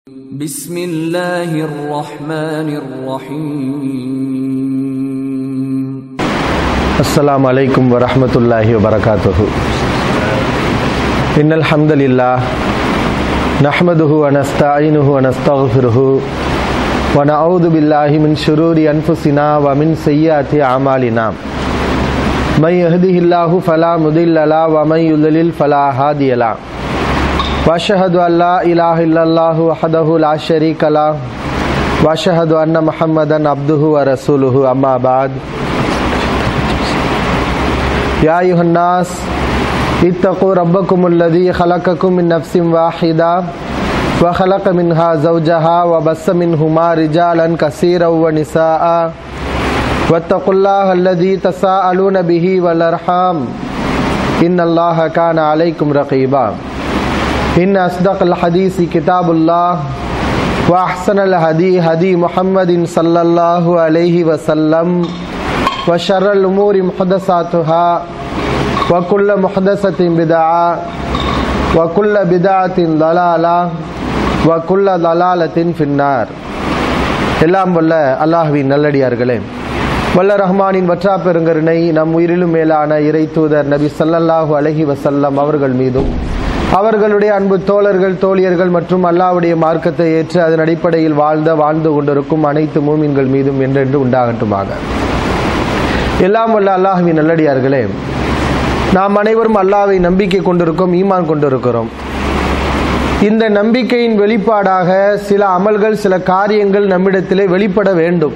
بسم الله الرحمن الرحيم السلام عليكم ورحمة الله وبركاته إن الحمد لله نحمده ونستعينه ونستغفره ونعوذ بالله من شرور أنفسنا ومن سيئات أعمالنا من يهده الله فلا مضل له ومن يضلل فلا هادي له واشهد ان لا اله الا الله وحده لا شريك له واشهد ان محمدا عبده ورسوله اما بعد يا ايها الناس اتقوا ربكم الذي خلقكم من نفس واحده وخلق منها زوجها وبث منهما رجالا كثيرا ونساء واتقوا الله الذي تساءلون به والارحام ان الله كان عليكم رقيبا إن أصدق الحديث كتاب الله وأحسن الهدي هدي محمد صلى الله عليه وسلم وشر الأمور محدثاتها وكل محدثة بدعة وكل بدعة ضلالة وكل ضلالة في النار எல்லாம் வல்ல அல்லாஹுவின் நல்லடியார்களே வல்ல ரஹ்மானின் வற்றா பெருங்கருணை நம் உயிரிலும் மேலான இறை தூதர் நபி சல்லல்லாஹு அலஹி வசல்லம் அவர்கள் மீதும் அவர்களுடைய அன்பு தோழர்கள் தோழியர்கள் மற்றும் அல்லாவுடைய மார்க்கத்தை ஏற்று அதன் அடிப்படையில் வாழ்ந்த வாழ்ந்து கொண்டிருக்கும் அனைத்து மூமின்கள் மீதும் என்றென்று உண்டாகட்டுமாக எல்லாம் வல்ல அல்லாஹுவின் நல்லடியார்களே நாம் அனைவரும் அல்லாவை நம்பிக்கை கொண்டிருக்கோம் ஈமான் கொண்டிருக்கிறோம் இந்த நம்பிக்கையின் வெளிப்பாடாக சில அமல்கள் சில காரியங்கள் நம்மிடத்திலே வெளிப்பட வேண்டும்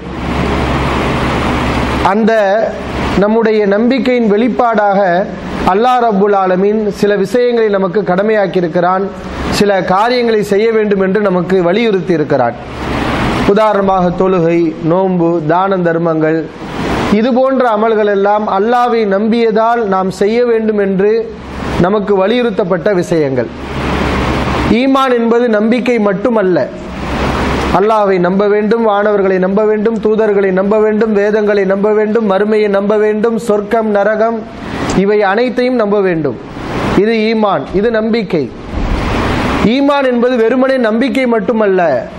அந்த நம்முடைய நம்பிக்கையின் வெளிப்பாடாக அல்லா ரப்புல் ஆலமின் சில விஷயங்களை நமக்கு கடமையாக்கி இருக்கிறான் சில காரியங்களை செய்ய வேண்டும் என்று நமக்கு வலியுறுத்தி இருக்கிறான் உதாரணமாக தொழுகை நோன்பு தான தர்மங்கள் இது போன்ற அமல்கள் எல்லாம் அல்லாவை நம்பியதால் நாம் செய்ய வேண்டும் என்று நமக்கு வலியுறுத்தப்பட்ட விஷயங்கள் ஈமான் என்பது நம்பிக்கை மட்டுமல்ல அல்லாவை நம்ப வேண்டும் வானவர்களை நம்ப வேண்டும் தூதர்களை நம்ப வேண்டும் வேதங்களை நம்ப வேண்டும் மறுமையை நம்ப வேண்டும் சொர்க்கம் நரகம் இவை அனைத்தையும் நம்ப வேண்டும் இது ஈமான் இது நம்பிக்கை ஈமான் என்பது வெறுமனே நம்பிக்கை மட்டுமல்ல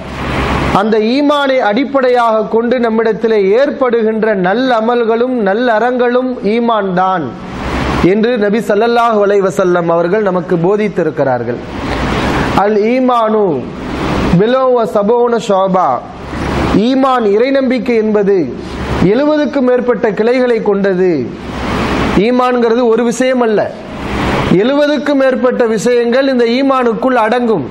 அந்த ஈமானை அடிப்படையாக கொண்டு நம்மிடத்தில் ஏற்படுகின்ற நல்ல அமல்களும் நல்ல அறங்களும் ஈமான் தான் என்று நபி சல்லல்லாஹ் வசல்லம் அவர்கள் நமக்கு போதித்திருக்கிறார்கள் அல் ஈமானு பிலோவ சபோன ஷோபா ஈமான் இறை நம்பிக்கை என்பது எழுபதுக்கும் மேற்பட்ட கிளைகளை கொண்டது ஈமான்கிறது ஒரு விஷயம் அல்ல எழுபதுக்கும் மேற்பட்ட விஷயங்கள் இந்த ஈமானுக்குள் அடங்கும்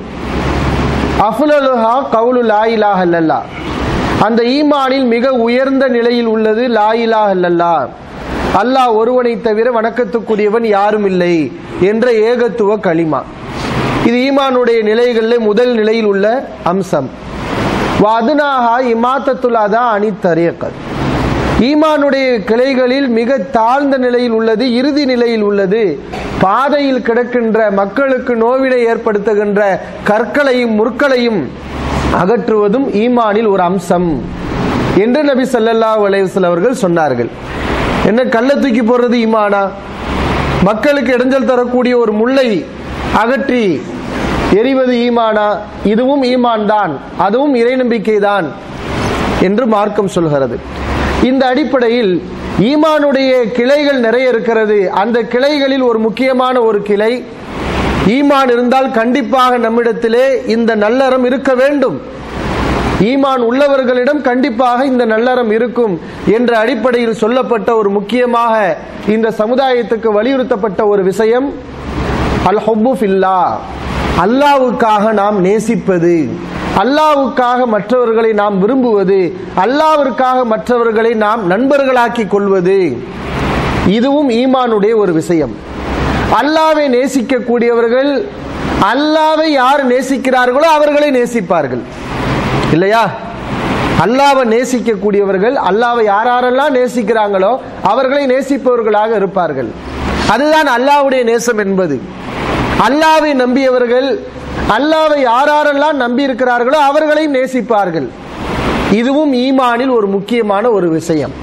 அஃபுலலுஹா கவுலு லாயிலாக அல்லல்லா அந்த ஈமானில் மிக உயர்ந்த நிலையில் உள்ளது லாயிலாக அல்லல்லா அல்லாஹ் ஒருவனை தவிர வணக்கத்துக்குரியவன் யாரும் இல்லை என்ற ஏகத்துவ களிமா இது ஈமானுடைய நிலைகளில் முதல் நிலையில் உள்ள அம்சம் அதுனாகா இமாத்தத்துலாதா அணித்தரியக்கல் ஈமானுடைய கிளைகளில் மிக தாழ்ந்த நிலையில் உள்ளது இறுதி நிலையில் உள்ளது பாதையில் கிடக்கின்ற மக்களுக்கு நோவினை ஏற்படுத்துகின்ற கற்களையும் முற்களையும் அகற்றுவதும் ஈமானில் ஒரு அம்சம் என்று நபி சல்லல்லா அலைவசல் அவர்கள் சொன்னார்கள் என்ன கல்ல தூக்கி போடுறது ஈமானா மக்களுக்கு இடைஞ்சல் தரக்கூடிய ஒரு முல்லை அகற்றி எரிவது ஈமானா இதுவும் ஈமான் தான் அதுவும் இறை நம்பிக்கை தான் என்று மார்க்கம் சொல்கிறது இந்த அடிப்படையில் ஈமானுடைய கிளைகள் நிறைய இருக்கிறது அந்த கிளைகளில் ஒரு முக்கியமான ஒரு கிளை ஈமான் இருந்தால் கண்டிப்பாக நம்மிடத்திலே இந்த நல்லறம் இருக்க வேண்டும் ஈமான் உள்ளவர்களிடம் கண்டிப்பாக இந்த நல்லறம் இருக்கும் என்ற அடிப்படையில் சொல்லப்பட்ட ஒரு முக்கியமாக இந்த சமுதாயத்துக்கு வலியுறுத்தப்பட்ட ஒரு விஷயம் அல் ஹொப்பு ஃபில்லா அல்லாவுக்காக நாம் நேசிப்பது அல்லாவுக்காக மற்றவர்களை நாம் விரும்புவது அல்லாவிற்காக மற்றவர்களை நாம் நண்பர்களாக்கி கொள்வது இதுவும் ஈமானுடைய ஒரு விஷயம் அல்லாவை நேசிக்கக்கூடியவர்கள் அல்லாவை யார் நேசிக்கிறார்களோ அவர்களை நேசிப்பார்கள் இல்லையா அல்லாவை நேசிக்கக்கூடியவர்கள் அல்லாவை யாரெல்லாம் நேசிக்கிறாங்களோ அவர்களை நேசிப்பவர்களாக இருப்பார்கள் அதுதான் அல்லாவுடைய நேசம் என்பது அல்லாவை நம்பியவர்கள் அல்லாவை யாரெல்லாம் நம்பி இருக்கிறார்களோ அவர்களையும் நேசிப்பார்கள் இதுவும் ஈமானில் ஒரு முக்கியமான ஒரு விஷயம்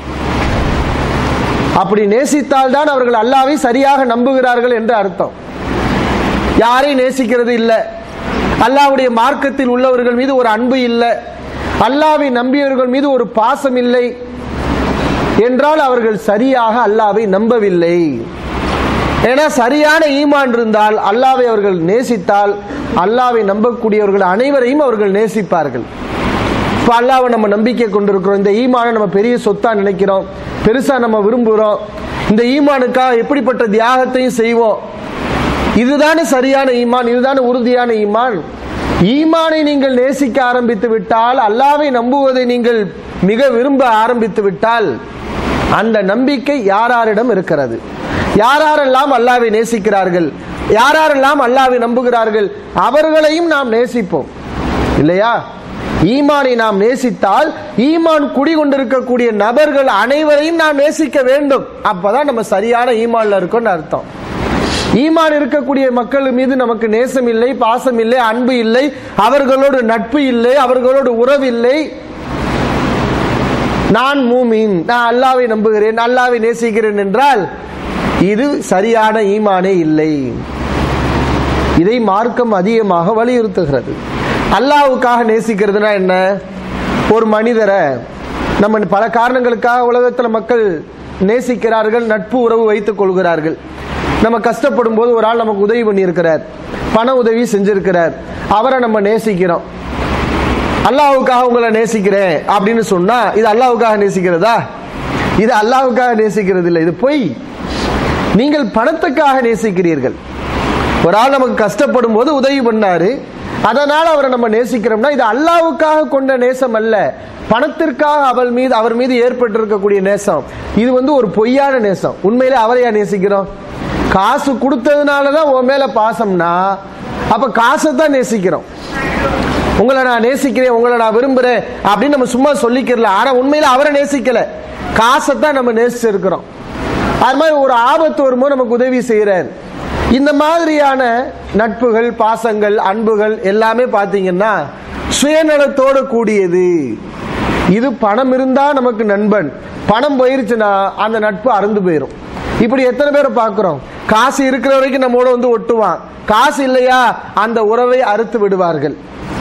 அப்படி நேசித்தால் தான் அவர்கள் அல்லாவை சரியாக நம்புகிறார்கள் என்று அர்த்தம் யாரையும் நேசிக்கிறது இல்லை அல்லாஹ்வுடைய மார்க்கத்தில் உள்ளவர்கள் மீது ஒரு அன்பு இல்லை அல்லாவை நம்பியவர்கள் மீது ஒரு பாசம் இல்லை என்றால் அவர்கள் சரியாக அல்லாவை நம்பவில்லை ஏன்னா சரியான ஈமான் இருந்தால் அல்லாவை அவர்கள் நேசித்தால் அல்லாவை நம்பக்கூடியவர்கள் அனைவரையும் அவர்கள் நேசிப்பார்கள் இப்போ அல்லாவை நம்ம நம்பிக்கை கொண்டிருக்கிறோம் இந்த ஈமானை நம்ம பெரிய சொத்தா நினைக்கிறோம் பெருசா நம்ம விரும்புகிறோம் இந்த ஈமானுக்காக எப்படிப்பட்ட தியாகத்தையும் செய்வோம் இதுதானே சரியான ஈமான் இதுதானே உறுதியான ஈமான் ஈமானை நீங்கள் நேசிக்க ஆரம்பித்து விட்டால் அல்லாவை நம்புவதை நீங்கள் மிக விரும்ப ஆரம்பித்து விட்டால் அந்த நம்பிக்கை யாராரிடம் இருக்கிறது யாரெல்லாம் அல்லாவை நேசிக்கிறார்கள் யாரெல்லாம் அல்லாவை நம்புகிறார்கள் அவர்களையும் நாம் நேசிப்போம் இல்லையா ஈமானை நாம் நேசித்தால் ஈமான் குடிகொண்டிருக்கக்கூடிய நபர்கள் அனைவரையும் நாம் நேசிக்க வேண்டும் அப்பதான் நம்ம சரியான ஈமான்ல இருக்கோம்னு அர்த்தம் ஈமான் இருக்கக்கூடிய மக்கள் மீது நமக்கு நேசம் இல்லை பாசம் இல்லை அன்பு இல்லை அவர்களோடு நட்பு இல்லை அவர்களோடு உறவு இல்லை நான் மூமின் நான் அல்லாவை நம்புகிறேன் அல்லாவை நேசிக்கிறேன் என்றால் இது சரியான ஈமானே இல்லை இதை மார்க்கம் அதிகமாக வலியுறுத்துகிறது அல்லாவுக்காக நேசிக்கிறதுனா என்ன ஒரு மனிதரை நம்ம பல காரணங்களுக்காக உலகத்தில் மக்கள் நேசிக்கிறார்கள் நட்பு உறவு வைத்துக் கொள்கிறார்கள் நம்ம கஷ்டப்படும் போது ஒரு ஆள் நமக்கு உதவி பண்ணியிருக்கிறார் பண உதவி செஞ்சிருக்கிறார் அவரை நம்ம நேசிக்கிறோம் அல்லாவுக்காக உங்களை நேசிக்கிறேன் அப்படின்னு சொன்னா இது அல்லாவுக்காக நேசிக்கிறதா இது அல்லாவுக்காக நேசிக்கிறது இல்லை இது பொய் நீங்கள் பணத்துக்காக நேசிக்கிறீர்கள் ஒரு ஆள் நமக்கு கஷ்டப்படும் போது உதவி பண்ணாரு அதனால அவரை நம்ம நேசிக்கிறோம்னா இது அல்லாவுக்காக கொண்ட நேசம் அல்ல பணத்திற்காக அவள் மீது அவர் மீது ஏற்பட்டிருக்கக்கூடிய நேசம் இது வந்து ஒரு பொய்யான நேசம் உண்மையிலே அவரையா நேசிக்கிறோம் காசு கொடுத்ததுனாலதான் உன் மேல பாசம்னா அப்ப காசை தான் நேசிக்கிறோம் உங்களை நான் நேசிக்கிறேன் உங்களை நான் விரும்புறேன் அப்படின்னு நம்ம சும்மா சொல்லிக்கிறல ஆனா உண்மையில அவரை நேசிக்கல காசை தான் நம்ம நேசிச்சிருக்கிறோம் அது மாதிரி ஒரு ஆபத்து வரும்போது நமக்கு உதவி செய்யறார் இந்த மாதிரியான நட்புகள் பாசங்கள் அன்புகள் எல்லாமே பாத்தீங்கன்னா சுயநலத்தோடு கூடியது இது பணம் இருந்தா நமக்கு நண்பன் பணம் போயிருச்சுன்னா அந்த நட்பு அறந்து போயிடும் இப்படி எத்தனை பேரை பார்க்கிறோம் காசு இருக்கிற வரைக்கும் நம்மோட வந்து ஒட்டுவான் காசு இல்லையா அந்த உறவை அறுத்து விடுவார்கள்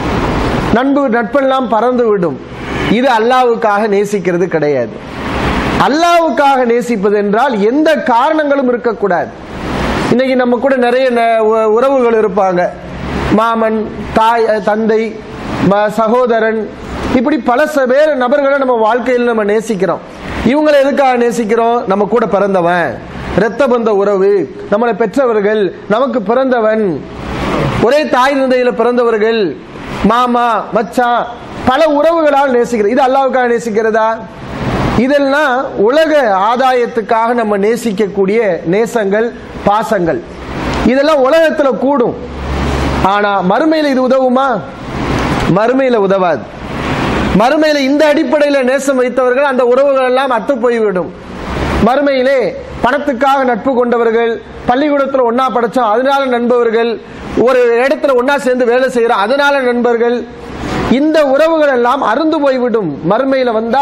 நண்பு நட்பெல்லாம் பறந்து விடும் இது அல்லாவுக்காக நேசிக்கிறது கிடையாது அல்லாவுக்காக நேசிப்பது என்றால் எந்த காரணங்களும் இருக்கக்கூடாது இன்னைக்கு நம்ம கூட நிறைய ந- உ- உறவுகள் இருப்பாங்க மாமன் தாய் அஹ், தந்தை ம- சகோதரன் இப்படி பல ச- பேர் நபர்களை நம்ம வாழ்க்கையில் நம்ம நேசிக்கிறோம் இவங்களை எதுக்காக நேசிக்கிறோம் நம்ம கூட பிறந்தவன் இரத்த பந்த உறவு நம்மளை பெற்றவர்கள் நமக்கு பிறந்தவன் ஒரே தாய் தந்தையில பிறந்தவர்கள் மாமா மச்சான் பல உறவுகளால் நேசிக்கிறது இது அல்லாவுக்காக நேசிக்கிறதா இதெல்லாம் உலக ஆதாயத்துக்காக நம்ம நேசிக்கக்கூடிய நேசங்கள் பாசங்கள் இதெல்லாம் உலகத்துல கூடும் ஆனா மறுமையில இது உதவுமா மறுமையில உதவாது மறுமையில இந்த அடிப்படையில நேசம் வைத்தவர்கள் அந்த உறவுகள் எல்லாம் அத்து போய்விடும் மறுமையிலே பணத்துக்காக நட்பு கொண்டவர்கள் பள்ளிக்கூடத்துல ஒன்னா படிச்சோம் அதனால நண்பவர்கள் ஒரு இடத்துல ஒன்னா சேர்ந்து வேலை செய்யறோம் அதனால நண்பர்கள் இந்த உறவுகள் எல்லாம் அருந்து போய்விடும் மறுமையில வந்தா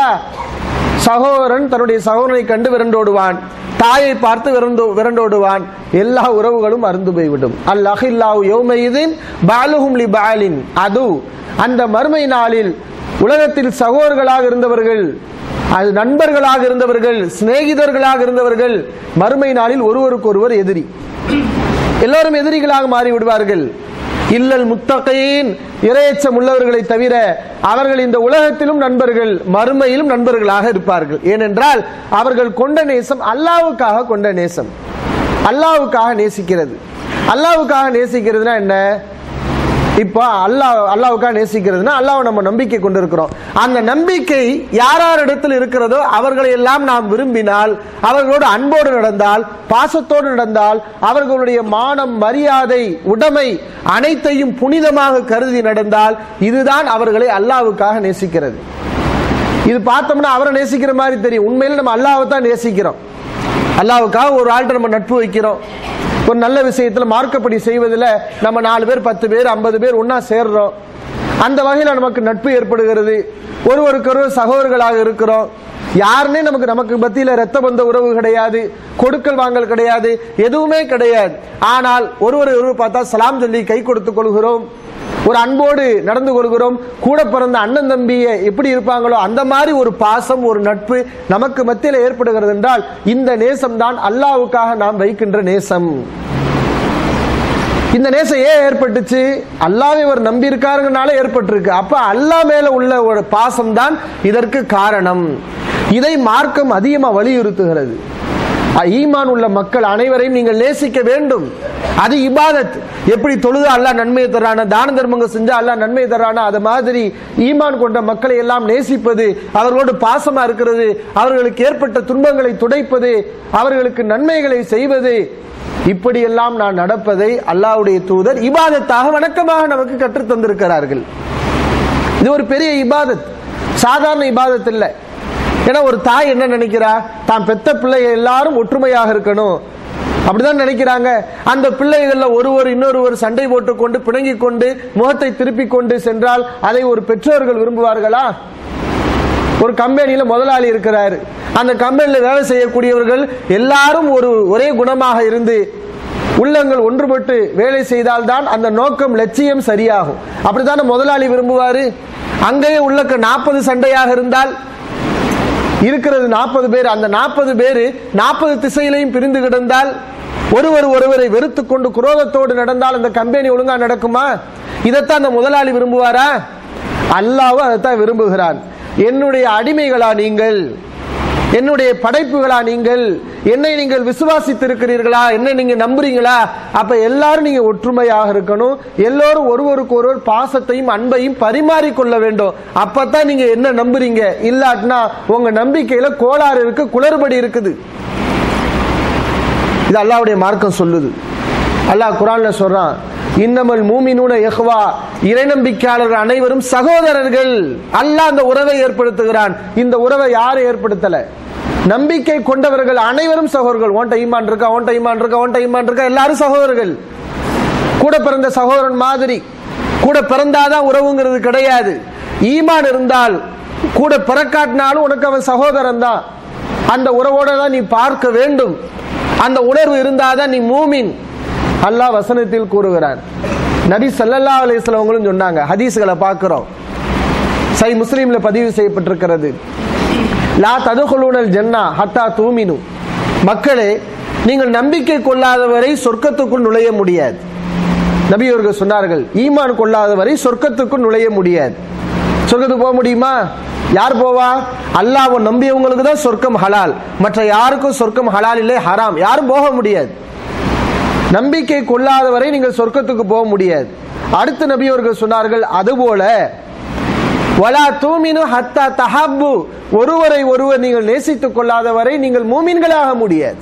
சகோதரன் தன்னுடைய சகோதரனை கண்டு விரண்டோடுவான் தாயை பார்த்து விரண்டு விரண்டோடுவான் எல்லா உறவுகளும் அருந்து போய்விடும் அல் அஹில்லாஹு யௌமையிதின் பாலுஹும் லி பாலின் அது அந்த மறுமை நாளில் உலகத்தில் சகோதரர்களாக இருந்தவர்கள் அது நண்பர்களாக இருந்தவர்கள் சிநேகிதர்களாக இருந்தவர்கள் மறுமை நாளில் ஒருவருக்கொருவர் எதிரி எல்லோரும் எதிரிகளாக மாறி விடுவார்கள் இல்லல் முத்தகையின் இரையச்சம் உள்ளவர்களை தவிர அவர்கள் இந்த உலகத்திலும் நண்பர்கள் மறுமையிலும் நண்பர்களாக இருப்பார்கள் ஏனென்றால் அவர்கள் கொண்ட நேசம் அல்லாவுக்காக கொண்ட நேசம் அல்லாவுக்காக நேசிக்கிறது அல்லாவுக்காக நேசிக்கிறதுனா என்ன இப்போ அல்லாஹ் அல்லாவுக்காக நேசிக்கிறதுனா அல்லாஹ் நம்ம நம்பிக்கை கொண்டிருக்கிறோம் அந்த நம்பிக்கை யார் இடத்தில் இருக்கிறதோ அவர்களை எல்லாம் நாம் விரும்பினால் அவர்களோடு அன்போடு நடந்தால் பாசத்தோடு நடந்தால் அவர்களுடைய மானம் மரியாதை உடைமை அனைத்தையும் புனிதமாக கருதி நடந்தால் இதுதான் அவர்களை அல்லாவுக்காக நேசிக்கிறது இது பார்த்தோம்னா அவரை நேசிக்கிற மாதிரி தெரியும் உண்மையில நம்ம அல்லாவை தான் நேசிக்கிறோம் அல்லாவுக்காக ஒரு ஆள்கிட்ட நம்ம நட்பு வைக்கிறோம் ஒரு நல்ல விஷயத்துல மார்க்கப்படி செய்வதில் நம்ம நாலு பேர் பத்து பேர் ஐம்பது பேர் ஒன்னா சேர்றோம் அந்த வகையில நமக்கு நட்பு ஏற்படுகிறது ஒருவருக்கொருவர் சகோதரர்களாக இருக்கிறோம் யாருன்னே நமக்கு நமக்கு மத்தியில ரத்த பந்த உறவு கிடையாது கொடுக்கல் வாங்கல் கிடையாது எதுவுமே கிடையாது ஆனால் ஒருவர் ஒருவர் பார்த்தா சலாம் சொல்லி கை கொடுத்துக் கொள்கிறோம் ஒரு அன்போடு நடந்து கொள்கிறோம் கூட பிறந்த அண்ணன் தம்பியை எப்படி இருப்பாங்களோ அந்த மாதிரி ஒரு பாசம் ஒரு நட்பு நமக்கு மத்தியில் ஏற்படுகிறது என்றால் இந்த நேசம் தான் அல்லாவுக்காக நாம் வைக்கின்ற நேசம் இந்த நேசம் ஏன் ஏற்பட்டுச்சு அல்லாவே ஒரு நம்பி இருக்காருங்கனால ஏற்பட்டிருக்கு அப்ப அல்லா மேல உள்ள ஒரு பாசம் தான் இதற்கு காரணம் இதை மார்க்கம் அதிகமா வலியுறுத்துகிறது அ- ஈமான் உள்ள மக்கள் அனைவரையும் நீங்கள் நேசிக்க வேண்டும் அது இபாதத் எப்படி தொழுது அல்லாஹ் நன்மையை தர்றானா தான தர்மங்கள் செஞ்சா அல்லாஹ் நன்மையை தர்றானா அது மாதிரி ஈமான் கொண்ட மக்களை எல்லாம் நேசிப்பது அவர்களோடு பாசமா இருக்கிறது அவர்களுக்கு ஏற்பட்ட துன்பங்களை துடைப்பது அவர்களுக்கு நன்மைகளை செய்வது இப்படியெல்லாம் நான் நடப்பதை அல்லாஹ்வுடைய தூதர் இபாதத்தாக வணக்கமாக நமக்கு கற்றுத் தந்திருக்கிறார்கள் இது ஒரு பெரிய இபாதத் சாதாரண இபாதத் இல்லை ஏன்னா ஒரு தாய் என்ன நினைக்கிறா தான் பெத்த பிள்ளைகள் எல்லாரும் ஒற்றுமையாக இருக்கணும் அப்படிதான் நினைக்கிறாங்க அந்த பிள்ளைகள்ல ஒருவர் இன்னொருவர் சண்டை போட்டுக்கொண்டு பிணங்கிக் கொண்டு முகத்தை திருப்பிக் கொண்டு சென்றால் அதை ஒரு பெற்றோர்கள் விரும்புவார்களா ஒரு கம்பெனியில முதலாளி இருக்கிறாரு அந்த கம்பெனில வேலை செய்யக்கூடியவர்கள் எல்லாரும் ஒரு ஒரே குணமாக இருந்து உள்ளங்கள் ஒன்றுபட்டு வேலை செய்தால்தான் அந்த நோக்கம் லட்சியம் சரியாகும் அப்படித்தானே முதலாளி விரும்புவாரு அங்கேயே உள்ளக்க நாற்பது சண்டையாக இருந்தால் இருக்கிறது நாற்பது பேர் அந்த நாற்பது பேர் நாற்பது திசையிலையும் பிரிந்து கிடந்தால் ஒருவர் ஒருவரை வெறுத்து கொண்டு குரோதத்தோடு நடந்தால் அந்த கம்பெனி ஒழுங்கா நடக்குமா இதைத்தான் அந்த முதலாளி விரும்புவாரா அல்லாவும் அதைத்தான் விரும்புகிறான் என்னுடைய அடிமைகளா நீங்கள் என்னுடைய படைப்புகளா நீங்கள் என்னை நீங்கள் விசுவாசித்திருக்கிறீர்களா என்ன நீங்க நம்புறீங்களா அப்ப எல்லாரும் நீங்க ஒற்றுமையாக இருக்கணும் எல்லோரும் ஒருவருக்கு ஒருவர் பாசத்தையும் அன்பையும் பரிமாறிக்கொள்ள வேண்டும் அப்பதான் நீங்க என்ன நம்புறீங்க இல்லாட்டினா உங்க நம்பிக்கையில கோளாறு இருக்கு குளறுபடி இருக்குது இது அல்லாஹ்வுடைய மார்க்கம் சொல்லுது அல்லாஹ் குரான்ல சொல்றான் இன்னமல் மூமினூன யஹ்வா இறை நம்பிக்கையாளர்கள் அனைவரும் சகோதரர்கள் அல்லாஹ் அந்த உறவை ஏற்படுத்துகிறான் இந்த உறவை யாரும் ஏற்படுத்தல நம்பிக்கை கொண்டவர்கள் அனைவரும் சகோதரர்கள் ஓன்ட்ட ஈமான் இருக்கா ஓன்ட்ட ஈமான் இருக்கா ஓன்ட்ட ஈமான் இருக்கா எல்லாரும் சகோதரர்கள் கூட பிறந்த சகோதரன் மாதிரி கூட பிறந்தாதான் உறவுங்கிறது கிடையாது ஈமான் இருந்தால் கூட பிறக்காட்டினாலும் உனக்கு அவன் சகோதரன் தான் அந்த உறவோட தான் நீ பார்க்க வேண்டும் அந்த உணர்வு இருந்தாதான் நீ மூமின் அல்லாஹ் வசனத்தில் கூறுகிறான் நபி ஸல்லல்லாஹு அலைஹி வஸல்லம் அவங்களும் சொன்னாங்க ஹதீஸ்களை பார்க்கிறோம் சை முஸ்லீம்ல பதிவு செய்யப்பட்டிருக்கிறது லா ததுகுலூனல் ஜன்னா ஹத்தா தூமினு மக்களே நீங்கள் நம்பிக்கை கொள்ளாதவரை சொர்க்கத்துக்குள் நுழைய முடியாது நபி அவர்கள் சொன்னார்கள் ஈமான் கொள்ளாதவரை சொர்க்கத்துக்குள் நுழைய முடியாது சொர்க்கத்துக்கு போக முடியுமா யார் போவா அல்லாஹ்வை நம்பியவங்களுக்கு தான் சொர்க்கம் ஹலால் மற்ற யாருக்கும் சொர்க்கம் ஹலால் இல்லை ஹராம் யாரும் போக முடியாது நம்பிக்கை கொள்ளாதவரை நீங்கள் சொர்க்கத்துக்கு போக முடியாது அடுத்த நபி அவர்கள் சொன்னார்கள் அதுபோல வலா தூமினு ஹத்தா தஹப்பு ஒருவரை ஒருவர் நீங்கள் நேசித்துக் கொள்ளாதவரை நீங்கள் மூமின்களாக முடியாது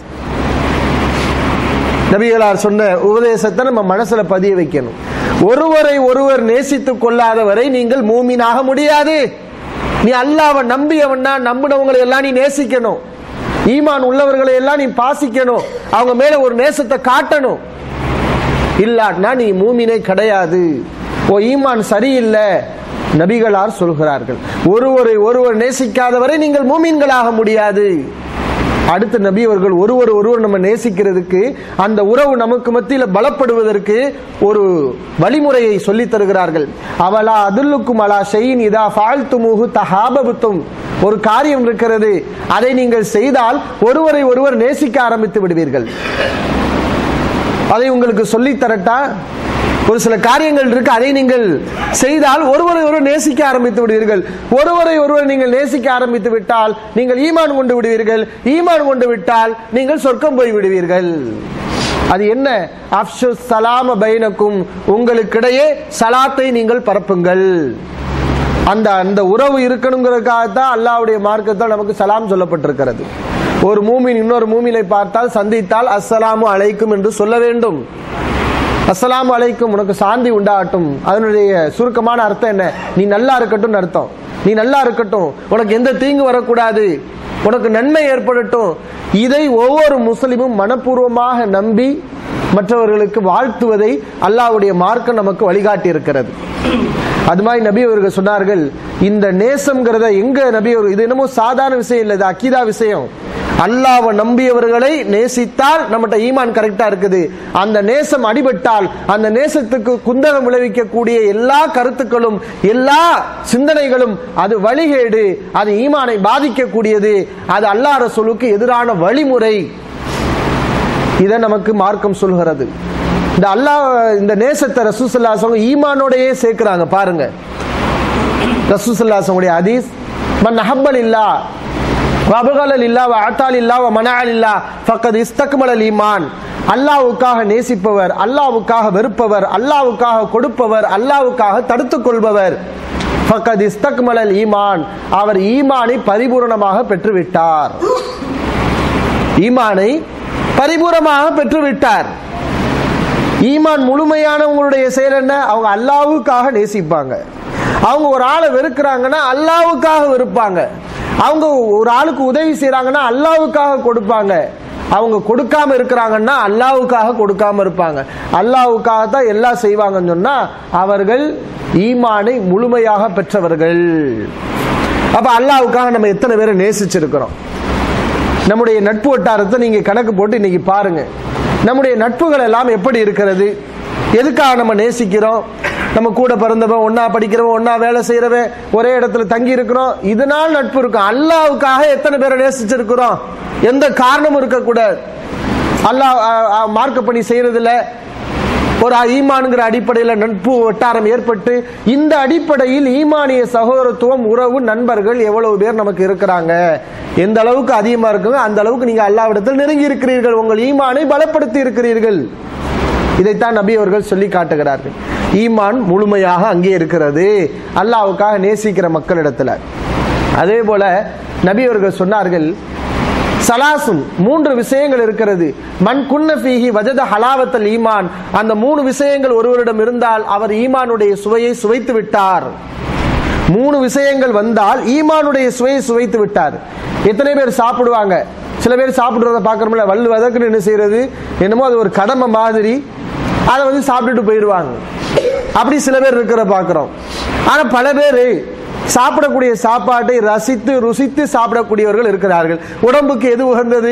நபிகளார் சொன்ன உபதேசத்தை நம்ம மனசுல பதிய வைக்கணும் ஒருவரை ஒருவர் நேசித்துக் கொள்ளாதவரை நீங்கள் மூமினாக முடியாது நீ அல்லாவை நம்பியவன்னா நம்பினவங்களை எல்லாம் நீ நேசிக்கணும் ஈமான் உள்ளவர்களை எல்லாம் நீ பாசிக்கணும் அவங்க மேல ஒரு நேசத்தை காட்டணும் இல்லாட்னா நீ மூமினே கிடையாது ஓ ஈமான் சரியில்லை நபிகளார் சொல்கிறார்கள் ஒருவரை ஒருவர் நேசிக்காதவரை நீங்கள் மூமின்களாக முடியாது அடுத்த நபி அவர்கள் ஒருவர் ஒருவர் நம்ம நேசிக்கிறதுக்கு அந்த உறவு நமக்கு மத்தியில் பலப்படுவதற்கு ஒரு வழிமுறையை சொல்லித் தருகிறார்கள் அவலா அதுல்லுக்கும் அலா ஷெயின் இதா ஃபால்துமுஹு தஹாபபுத்தும் ஒரு காரியம் இருக்கிறது அதை நீங்கள் செய்தால் ஒருவரை ஒருவர் நேசிக்க ஆரம்பித்து விடுவீர்கள் அதை உங்களுக்கு சொல்லித் தரட்டா ஒரு சில காரியங்கள் இருக்கு அதை நீங்கள் செய்தால் ஒருவரை ஒருவர் நேசிக்க ஆரம்பித்து விடுவீர்கள் ஒருவரை ஒருவர் நீங்கள் நேசிக்க ஆரம்பித்து விட்டால் நீங்கள் ஈமான் கொண்டு விடுவீர்கள் ஈமான் கொண்டு விட்டால் நீங்கள் சொர்க்கம் போய் விடுவீர்கள் அது என்ன அப்ஷு சலாம பைனக்கும் உங்களுக்கிடையே சலாத்தை நீங்கள் பரப்புங்கள் அந்த அந்த உறவு இருக்கணுங்கிறதுக்காகத்தான் அல்லாஹ்வுடைய மார்க்கத்தால் நமக்கு சலாம் சொல்லப்பட்டிருக்கிறது ஒரு மூமின் இன்னொரு மூமினை பார்த்தால் சந்தித்தால் அஸ்ஸலாமு அலைக்கும் என்று சொல்ல வேண்டும் அஸ்ஸலாமு அலைக்கும் உனக்கு சாந்தி உண்டாகட்டும் அதனுடைய சுருக்கமான அர்த்தம் என்ன நீ நல்லா இருக்கட்டும் அர்த்தம் நீ நல்லா இருக்கட்டும் உனக்கு எந்த தீங்கு வரக்கூடாது உனக்கு நன்மை ஏற்படட்டும் இதை ஒவ்வொரு முஸ்லிமும் மனப்பூர்வமாக நம்பி மற்றவர்களுக்கு வாழ்த்துவதை அல்லாஹ்வுடைய மார்க்கம் நமக்கு வழிகாட்டி இருக்கிறது அது மாதிரி நபி அவர்கள் சொன்னார்கள் இந்த நேசம்ங்கிறத எங்க நபி அவர் இது என்னமோ சாதாரண விஷயம் இல்லை இது அக்கீதா விஷயம் அல்லாவை நம்பியவர்களை நேசித்தால் நம்மகிட்ட ஈமான் கரெக்டா இருக்குது அந்த நேசம் அடிபட்டால் அந்த நேசத்துக்கு குந்தகம் விளைவிக்கக்கூடிய எல்லா கருத்துக்களும் எல்லா சிந்தனைகளும் அது வழிகேடு அது ஈமானை பாதிக்கக்கூடியது அது அல்லாஹ் ரசூலுக்கு எதிரான வழிமுறை இதை நமக்கு மார்க்கம் சொல்கிறது இந்த அல்லாஹ் இந்த நேசத்தை ரசூசல்லாசவங்க ஈமானோடையே சேர்க்கிறாங்க பாருங்க ரசூசல்லாசவங்களுடைய ஹதீஸ் மன் அஹப்பல் இல்லா வபகலல் இல்லா வ அத்தால் இல்லா வ மனஅல் இல்லா ஃபக்கத் இஸ்தக்மலல் ஈமான் அல்லாவுக்காக நேசிப்பவர் அல்லாவுக்காக வெறுப்பவர் அல்லாவுக்காக கொடுப்பவர் அல்லாவுக்காக தடுத்துக் கொள்பவர் ஃபக்கத் இஸ்தக்மலல் ஈமான் அவர் ஈமானை பரிபூரணமாக பெற்றுவிட்டார் ஈமானை பரிபூரமாக பெற்றுவிட்டார் ஈமான் முழுமையானவங்களுடைய செயல் என்ன அவங்க அல்லாவுக்காக நேசிப்பாங்க அவங்க ஒரு ஆளை வெறுக்கிறாங்கன்னா அல்லாவுக்காக வெறுப்பாங்க அவங்க ஒரு ஆளுக்கு உதவி செய்யறாங்கன்னா அல்லாவுக்காக கொடுப்பாங்க அவங்க கொடுக்காம இருக்கிறாங்கன்னா அல்லாவுக்காக கொடுக்காம இருப்பாங்க அல்லாவுக்காக தான் எல்லாம் செய்வாங்கன்னு சொன்னா அவர்கள் ஈமானை முழுமையாக பெற்றவர்கள் அப்ப அல்லாவுக்காக நம்ம எத்தனை பேரை நேசிச்சிருக்கிறோம் நம்முடைய நட்பு வட்டாரத்தை நீங்க கணக்கு போட்டு இன்னைக்கு பாருங்க நம்முடைய நட்புகள் எல்லாம் எப்படி இருக்கிறது எதுக்காக நம்ம நேசிக்கிறோம் நம்ம கூட பிறந்தவன் ஒன்னா படிக்கிறவன் ஒன்னா வேலை செய்யறவன் ஒரே இடத்துல தங்கி இருக்கிறோம் இதனால் நட்பு இருக்கும் அல்லாவுக்காக எத்தனை பேரை நேசிச்சிருக்கிறோம் எந்த காரணமும் இருக்கக்கூடாது அல்லாஹ் அஹ், அஹ், மார்க்க பணி செய்யறதுல ஒரு ஈமான்ங்கிற அடிப்படையில் நட்பு வட்டாரம் ஏற்பட்டு இந்த அடிப்படையில் ஈமானிய சகோதரத்துவம் உறவு நண்பர்கள் எவ்வளவு பேர் நமக்கு இருக்கிறாங்க எந்த அளவுக்கு அதிகமா இருக்குங்க அந்த அளவுக்கு நீங்க அல்லாவிடத்தில் நெருங்கி இருக்கிறீர்கள் உங்கள் ஈமானை பலப்படுத்தி இருக்கிறீர்கள் இதைத்தான் நபி அவர்கள் சொல்லி காட்டுகிறார்கள் ஈமான் முழுமையாக அங்கே இருக்கிறது அல்லாவுக்காக நேசிக்கிற மக்களிடத்துல அதே போல நபி அவர்கள் சொன்னார்கள் சலாசும் மூன்று விஷயங்கள் இருக்கிறது மண் குன்ன ஃபீஹி வஜத ஹலாவத்தல் ஈமான் அந்த மூணு விஷயங்கள் ஒருவரிடம் இருந்தால் அவர் ஈமானுடைய சுவையை சுவைத்து விட்டார் மூணு விஷயங்கள் வந்தால் ஈமானுடைய சுவையை சுவைத்து விட்டார் எத்தனை பேர் சாப்பிடுவாங்க சில பேர் சாப்பிடுறத பார்க்கறோம்ல வல்லு வதக்குன்னு என்ன செய்யறது என்னமோ அது ஒரு கடமை மாதிரி அதை வந்து சாப்பிட்டுட்டு போயிடுவாங்க அப்படி சில பேர் இருக்கிற பார்க்கிறோம் ஆனா பல பேர் சாப்பிடக்கூடிய சாப்பாட்டை ரசித்து ருசித்து சாப்பிடக்கூடியவர்கள் இருக்கிறார்கள் உடம்புக்கு எது உகந்தது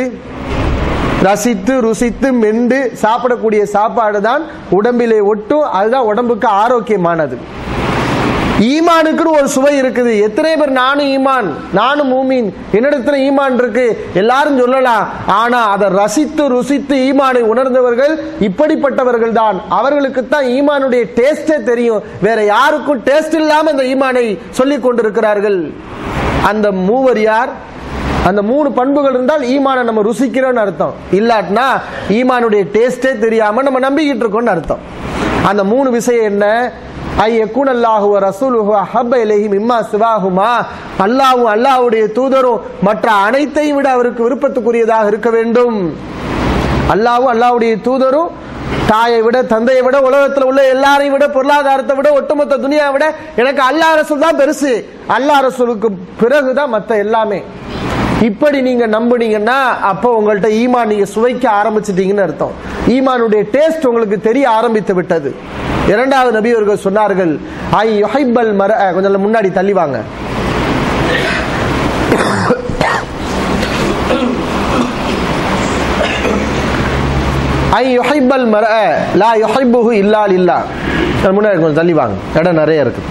ரசித்து ருசித்து மெண்டு சாப்பிடக்கூடிய சாப்பாடு தான் உடம்பிலே ஒட்டும் அதுதான் உடம்புக்கு ஆரோக்கியமானது ஈமானுக்குன்னு ஒரு சுவை இருக்குது எத்தனை பேர் நானும் ஈமான் நானும் மூமீன் என்னிடத்துல ஈமான் இருக்கு எல்லாரும் சொல்லலாம் ஆனா அதை ரசித்து ருசித்து ஈமானை உணர்ந்தவர்கள் இப்படிப்பட்டவர்கள் தான் அவர்களுக்கு தான் ஈமானுடைய டேஸ்டே தெரியும் வேற யாருக்கும் டேஸ்ட் இல்லாம இந்த ஈமானை சொல்லிக் கொண்டிருக்கிறார்கள் அந்த மூவர் யார் அந்த மூணு பண்புகள் இருந்தால் ஈமானை நம்ம ருசிக்கிறோம்னு அர்த்தம் இல்லாட்டினா ஈமானுடைய டேஸ்டே தெரியாம நம்ம நம்பிக்கிட்டு இருக்கோம்னு அர்த்தம் அந்த மூணு விஷயம் என்ன ஐ யக்குன் அல்லாஹு வ ரசூலுஹு அஹப்ப இலைஹி மிம்மா சிவாஹுமா அல்லாஹ்வும் அல்லாஹ்வுடைய தூதரும் மற்ற அனைத்தையும் விட அவருக்கு விருப்பத்துக்குரியதாக இருக்க வேண்டும் அல்லாஹ்வும் அல்லாஹ்வுடைய தூதரும் தாயை விட தந்தையை விட உலகத்துல உள்ள எல்லாரையும் விட பொருளாதாரத்தை விட ஒட்டுமொத்த துனியா விட எனக்கு அல்லாஹ் ரசூல் தான் பெருசு அல்லாஹ் ரசூலுக்கு பிறகுதான் மத்த எல்லாமே இப்படி நீங்க நம்புனீங்கன்னா அப்போ உங்கள்ட்ட ஈமான் நீங்க சுவைக்க ஆரம்பிச்சிட்டீங்கன்னு அர்த்தம் ஈமானுடைய டேஸ்ட் உங்களுக்கு தெரிய ஆரம்பித்து விட்டது இரண்டாவது நபி அவர்கள் சொன்னார்கள் ஐ யுஹைப்பல் மர கொஞ்சம் முன்னாடி தள்ளி வாங்க ஐ யுஹைப்பல் மர லா யுஹைப்புஹு இல்லா இல்லா முன்னாடி கொஞ்சம் தள்ளி வாங்க இடம் நிறைய இருக்கு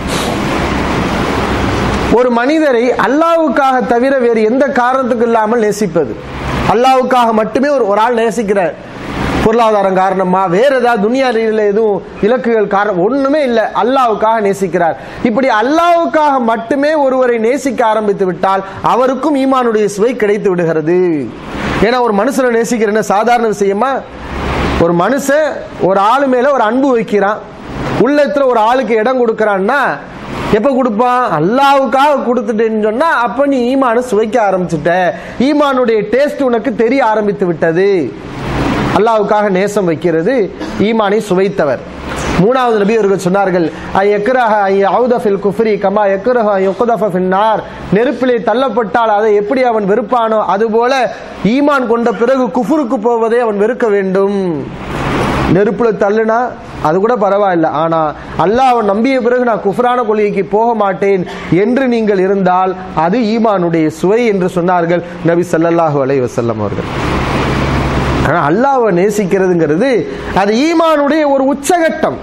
ஒரு மனிதரை அல்லாவுக்காக தவிர வேறு எந்த காரணத்துக்கு இல்லாமல் நேசிப்பது அல்லாவுக்காக மட்டுமே ஒரு ஒரு ஆள் நேசிக்கிறார் பொருளாதாரம் காரணமா வேற ஏதாவது துனியா ரீதியில எதுவும் இலக்குகள் காரணம் ஒண்ணுமே இல்லை அல்லாவுக்காக நேசிக்கிறார் இப்படி அல்லாவுக்காக மட்டுமே ஒருவரை நேசிக்க ஆரம்பித்து விட்டால் அவருக்கும் ஈமானுடைய சுவை கிடைத்து விடுகிறது ஏன்னா ஒரு மனுஷனை நேசிக்கிற என்ன சாதாரண விஷயமா ஒரு மனுஷன் ஒரு ஆளு மேல ஒரு அன்பு வைக்கிறான் உள்ளத்துல ஒரு ஆளுக்கு இடம் கொடுக்கறான்னா எப்ப கொடுப்பான் அல்லாவுக்காக கொடுத்துட்டேன்னு சொன்னா அப்ப நீ ஈமானை சுவைக்க ஆரம்பிச்சுட்ட ஈமானுடைய டேஸ்ட் உனக்கு தெரிய ஆரம்பித்து விட்டது அல்லாவுக்காக நேசம் வைக்கிறது ஈமானை சுவைத்தவர் மூணாவது நபி அவர்கள் சொன்னார்கள் ஐ எக்ரஹ ஐ அவுதஃபில் குஃப்ரி கமா எக்ரஹ யுக்தஃப ஃபின்னார் நெருப்பிலே தள்ளப்பட்டால் அதை எப்படி அவன் வெறுப்பானோ அதுபோல ஈமான் கொண்ட பிறகு குஃபுருக்கு போவதை அவன் வெறுக்க வேண்டும் நெருப்புல தள்ளுனா அது கூட பரவாயில்ல ஆனா அல்லாஹ்வை நம்பிய பிறகு நான் குஃப்ரான கொள்கைக்கு போக மாட்டேன் என்று நீங்கள் இருந்தால் அது ஈமானுடைய சுவை என்று சொன்னார்கள் நபி ஸல்லல்லாஹு அலைஹி வஸல்லம் அவர்கள் ஆனா அல்லாஹ்வை நேசிக்கிறதுங்கிறது அது ஈமானுடைய ஒரு உச்சகட்டம்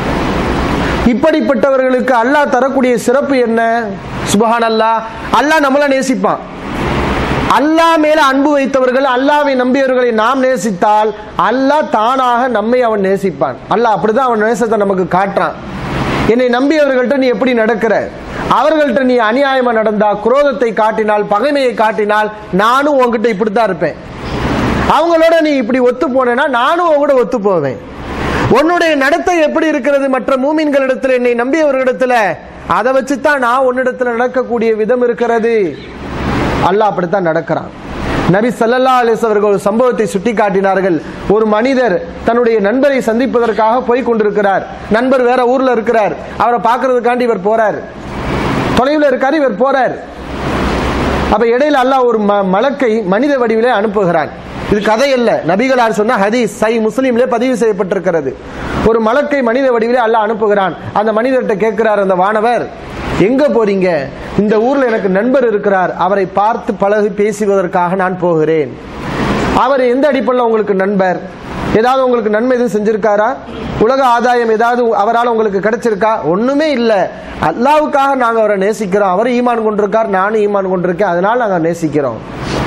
இப்படிப்பட்டவர்களுக்கு அல்லாஹ் தரக்கூடிய சிறப்பு என்ன சுபஹான் அல்லாஹ் அல்லாஹ் நம்மள நேசிப்பான் அல்லாஹ் மேல அன்பு வைத்தவர்கள் அல்லாவை நம்பியவர்களை நாம் நேசித்தால் அல்லாஹ் தானாக நம்மை அவன் நேசிப்பான் அல்லாஹ் அப்படிதான் அவன் நேசத்தை நமக்கு காட்டுறான் என்னை நம்பியவர்கள்ட்ட நீ எப்படி நடக்கிற அவர்கள்ட்ட நீ அநியாயமா நடந்தா குரோதத்தை காட்டினால் பகைமையை காட்டினால் நானும் உன்கிட்ட இப்படித்தான் இருப்பேன் அவங்களோட நீ இப்படி ஒத்து போனேன்னா நானும் உன் கூட ஒத்து போவேன் உன்னுடைய நடத்தை எப்படி இருக்கிறது மற்ற மூமின்களிடத்தில் என்னை நம்பியவர்களிடத்துல அதை வச்சுதான் நான் உன்னிடத்துல நடக்கக்கூடிய விதம் இருக்கிறது அல்லாஹ் அப்படித்தான் நடக்கிறான் நபி ஸல்லல்லாஹு அலைஹி வஸல்லம் அவர்கள் ஒரு சம்பவத்தை சுட்டி காட்டினார்கள் ஒரு மனிதர் தன்னுடைய நண்பரை சந்திப்பதற்காக போய் கொண்டிருக்கிறார் நண்பர் வேற ஊர்ல இருக்கிறார் அவரை பார்க்கறதுக்காண்டி இவர் போறார் தொலைவில் இருக்காரு இவர் போறார் அப்ப இடையில அல்லாஹ் ஒரு ம- மலக்கை மனித வடிவிலே அனுப்புகிறான் இது கதை அல்ல நபிகளார் சொன்ன ஹதீஸ் சை முஸ்லீம்ல பதிவு செய்யப்பட்டிருக்கிறது ஒரு மலக்கை மனித வடிவிலே அல்லாஹ் அனுப்புகிறான் அந்த மனிதர்கிட்ட கேட்கிறார் அந்த வானவர் எங்க போறீங்க இந்த ஊர்ல எனக்கு நண்பர் இருக்கிறார் அவரை பார்த்து பழகி பேசுவதற்காக நான் போகிறேன் அவர் எந்த அடிப்படையில் உங்களுக்கு நண்பர் ஏதாவது உங்களுக்கு நன்மை எதுவும் செஞ்சிருக்காரா உலக ஆதாயம் ஏதாவது அவரால் உங்களுக்கு கிடைச்சிருக்கா ஒண்ணுமே இல்ல அல்லாவுக்காக நாங்க அவரை நேசிக்கிறோம் அவர் ஈமான் கொண்டிருக்கார் நானும் ஈமான் கொண்டிருக்கேன் அதனால நாங்க நேசிக்கிறோம்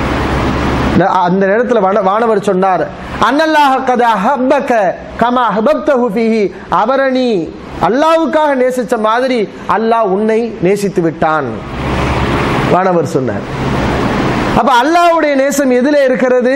ந- அந்த நேரத்தில் வான- வானவர் சொன்னார் அன்னல்லாஹ கத ஹப்பக கமா ஹபப்தஹு ஃபீஹி அவரை நீ அல்லாவுக்காக நேசிச்ச மாதிரி அல்லாஹ் உன்னை நேசித்து விட்டான் வானவர் சொன்னார் அப்ப அல்லாஹ்வுடைய நேசம் எதுல இருக்கிறது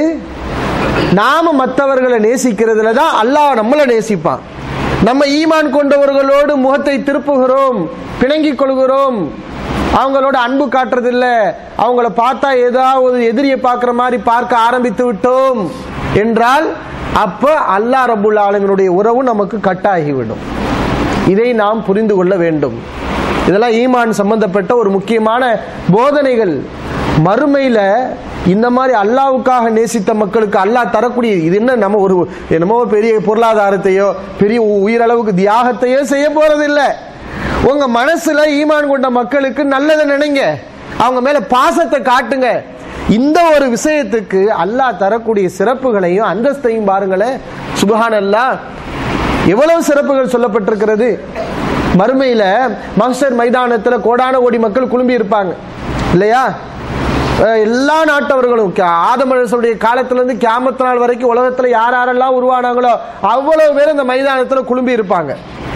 நாம மற்றவர்களை நேசிக்கிறதுல தான் அல்லாஹ் நம்மளை நேசிப்பான் நம்ம ஈமான் கொண்டவர்களோடு முகத்தை திருப்புகிறோம் பிணங்கிக் கொள்கிறோம் அவங்களோட அன்பு காட்டுறதில்ல அவங்கள பார்த்தா ஏதாவது எதிரியை பார்க்குற மாதிரி பார்க்க ஆரம்பித்து விட்டோம் என்றால் அப்ப அல்லாஹ் ரபுல் ஆலமினுடைய உறவு நமக்கு கட்டாகிவிடும் இதை நாம் புரிந்து கொள்ள வேண்டும் இதெல்லாம் ஈமான் சம்பந்தப்பட்ட ஒரு முக்கியமான போதனைகள் மறுமையில இந்த மாதிரி அல்லாவுக்காக நேசித்த மக்களுக்கு அல்லாஹ் தரக்கூடிய இது என்ன நம்ம ஒரு என்னமோ பெரிய பொருளாதாரத்தையோ பெரிய உயிரளவுக்கு தியாகத்தையோ செய்ய போறதில்லை உங்க மனசுல ஈமான் கொண்ட மக்களுக்கு நல்லதை நினைங்க அவங்க மேல பாசத்தை காட்டுங்க இந்த ஒரு விஷயத்துக்கு அல்லாஹ் தரக்கூடிய சிறப்புகளையும் அந்தஸ்தையும் பாருங்களேன் சுபஹான் அல்லாஹ் எவ்வளவு சிறப்புகள் சொல்லப்பட்டிருக்கிறது மறுமையில மகசர் மைதானத்துல கோடான கோடி மக்கள் குழும்பி இருப்பாங்க இல்லையா அஹ் எல்லா நாட்டவர்களும் கே- ஆதம் அலைஹிஸ்ஸலாமுடைய காலத்துல இருந்து கியாமத் நாள் வரைக்கும் உலகத்துல யார் யாரெல்லாம் உருவானாங்களோ அவ்வளவு பேர் இந்த மைதானத்துல குழும்பி இருப்பாங்க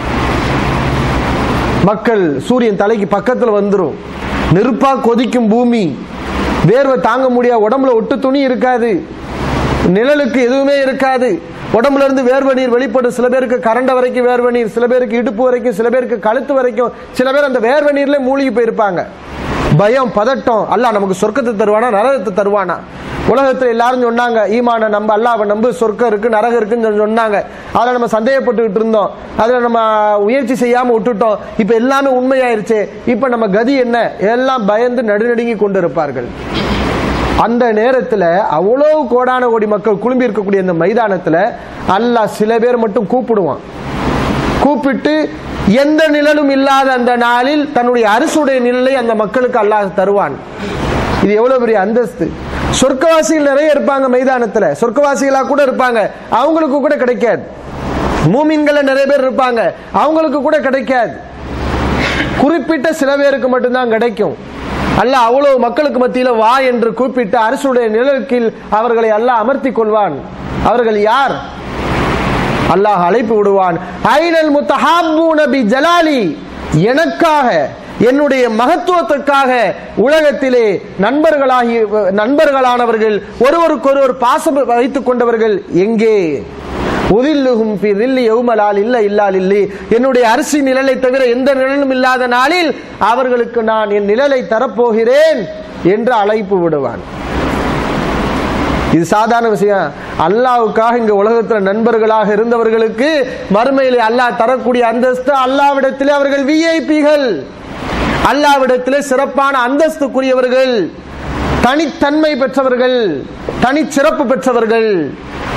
மக்கள் சூரியன் தலைக்கு பக்கத்துல வந்துரும் நெருப்பா கொதிக்கும் பூமி வேர்வை தாங்க முடியாது உடம்புல ஒட்டு துணி இருக்காது நிழலுக்கு எதுவுமே இருக்காது உடம்புல இருந்து வேர்வை நீர் வெளிப்படும் சில பேருக்கு கரண்ட வரைக்கும் வேர்வை நீர் சில பேருக்கு இடுப்பு வரைக்கும் சில பேருக்கு கழுத்து வரைக்கும் சில பேர் அந்த வேர்வை நீர்ல மூழ்கி போயிருப்பாங்க பயம் பதட்டம் அல்லாஹ் நமக்கு சொர்க்கத்தை தருவானா நரகத்தை தருவானா உலகத்துல எல்லாரும் சொன்னாங்க ஈமான நம்ப அல்லாஹ்வை நம்பு சொர்க்கம் இருக்கு நரகம் இருக்குன்னு சொல்லி சொன்னாங்க அதுல நம்ம சந்தேகப்பட்டுக்கிட்டு இருந்தோம் அதுல நம்ம முயற்சி செய்யாம விட்டுட்டோம் இப்ப எல்லாமே உண்மையாயிருச்சு இப்ப நம்ம கதி என்ன எல்லாம் பயந்து நடுநடுங்கி கொண்டு இருப்பார்கள் அந்த நேரத்துல அவ்வளவு கோடான கோடி மக்கள் குழும்பி இருக்கக்கூடிய இந்த மைதானத்துல அல்லாஹ் சில பேர் மட்டும் கூப்பிடுவான் கூப்பிட்டு எந்த நிழலும் இல்லாத அந்த நாளில் தன்னுடைய அரசுடைய நிழலை அந்த மக்களுக்கு அல்லாஹ் தருவான் இது எவ்வளவு பெரிய அந்தஸ்து சொர்க்கவாசிகள் நிறைய இருப்பாங்க மைதானத்துல சொர்க்கவாசிகளா கூட இருப்பாங்க அவங்களுக்கு கூட கிடைக்காது மூமின்கள நிறைய பேர் இருப்பாங்க அவங்களுக்கு கூட கிடைக்காது குறிப்பிட்ட சில பேருக்கு மட்டும்தான் கிடைக்கும் அல்லாஹ் அவ்வளவு மக்களுக்கு மத்தியில வா என்று கூப்பிட்டு அரசுடைய நிழல் கீழ் அவர்களை அல்லாஹ் அமர்த்தி கொள்வான் அவர்கள் யார் அல்லாஹ் அழைப்பு விடுவான் ஐனல் முத்தஹாபு நபி ஜலாலி எனக்காக என்னுடைய மகத்துவத்திற்காக உலகத்திலே நண்பர்களாகி நண்பர்களானவர்கள் ஒருவருக்கொருவர் பாசம் வைத்துக் கொண்டவர்கள் எங்கே உதில்லுகும் ஃபி தில்லி யௌமலால் இல்ல இல்லால் இல்லி என்னுடைய அரிசி நிழலை தவிர எந்த நிழலும் இல்லாத நாளில் அவர்களுக்கு நான் என் நிழலை தரப்போகிறேன் என்று அழைப்பு விடுவான் இது சாதாரண விஷயம் அல்லாவுக்காக இங்க உலகத்துல நண்பர்களாக இருந்தவர்களுக்கு மறுமையிலே அல்லாஹ் தரக்கூடிய அந்தஸ்து அல்லாவிடத்திலே அவர்கள் விஐபிகள் அல்லாவிடத்திலே சிறப்பான அந்தஸ்துக்குரியவர்கள் தனித்தன்மை பெற்றவர்கள் தனிச்சிறப்பு பெற்றவர்கள்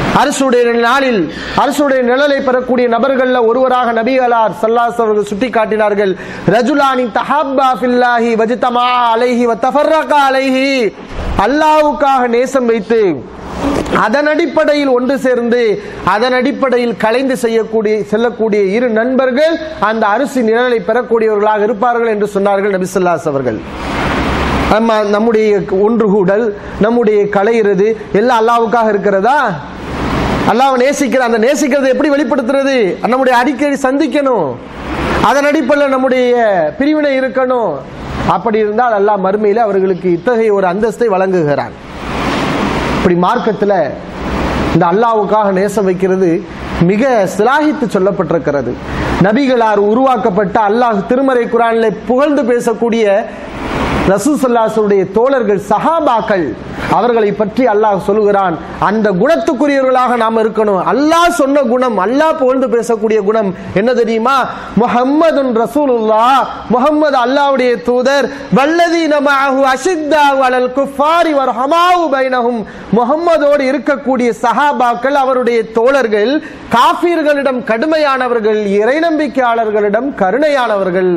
அரசுடைய நாளில் அரசுடைய நிழலை பெறக்கூடிய நபர்கள்ல ஒருவராக நபிகளார் சல்லாஸ் அவர்கள் சுட்டி காட்டினார்கள் ரஜுலானி தஹாப்பா ஃபில்லாஹி வஜ்தமா அலைஹி வ தஃபர்ரகா அலைஹி அல்லாஹ்வுக்காக நேசம் வைத்து அதன் அடிப்படையில் ஒன்று சேர்ந்து அதன் அடிப்படையில் கலைந்து செய்யக்கூடிய செல்லக்கூடிய இரு நண்பர்கள் அந்த அரிசி நிழலை பெறக்கூடியவர்களாக இருப்பார்கள் என்று சொன்னார்கள் நபிசல்லாஸ் அவர்கள் நம்ம நம்முடைய ஒன்று கூடல் நம்முடைய கலையிறது எல்லாம் அல்லாவுக்காக இருக்கிறதா அல்லாஹ் நேசிக்கிற அந்த நேசிக்கிறதை எப்படி வெளிப்படுத்துறது நம்முடைய அடிக்கடி சந்திக்கணும் அதன் அடிப்படையில் நம்முடைய பிரிவினை இருக்கணும் அப்படி இருந்தால் அல்லாஹ் மறுமையில் அவர்களுக்கு இத்தகைய ஒரு அந்தஸ்தை வழங்குகிறான் இப்படி மார்க்கத்தில் இந்த அல்லாவுக்காக நேசம் வைக்கிறது மிக சிலாகித்து சொல்லப்பட்டிருக்கிறது நபிகளார் உருவாக்கப்பட்ட அல்லாஹ் திருமறை குரானில் புகழ்ந்து பேசக்கூடிய ரசூசல்லாசுடைய தோழர்கள் சஹாபாக்கள் அவர்களை பற்றி அல்லாஹ் சொல்லுகிறான் அந்த குணத்துக்குரியவர்களாக நாம் இருக்கணும் அல்லாஹ் சொன்ன குணம் அல்லாஹ் புகழ்ந்து பேசக்கூடிய குணம் என்ன தெரியுமா முஹம்மது ரசூலுல்லா முஹம்மது அல்லாஹ்வுடைய தூதர் வல்லதி நமாஹு அஷித்தாஹு அலல் குஃபாரி வர்ஹமாஹு பைனஹும் முஹம்மதோடு இருக்கக்கூடிய சஹாபாக்கள் அவருடைய தோழர்கள் காஃபிர்களிடம் கடுமையானவர்கள் இறை நம்பிக்கையாளர்களிடம் கருணையானவர்கள்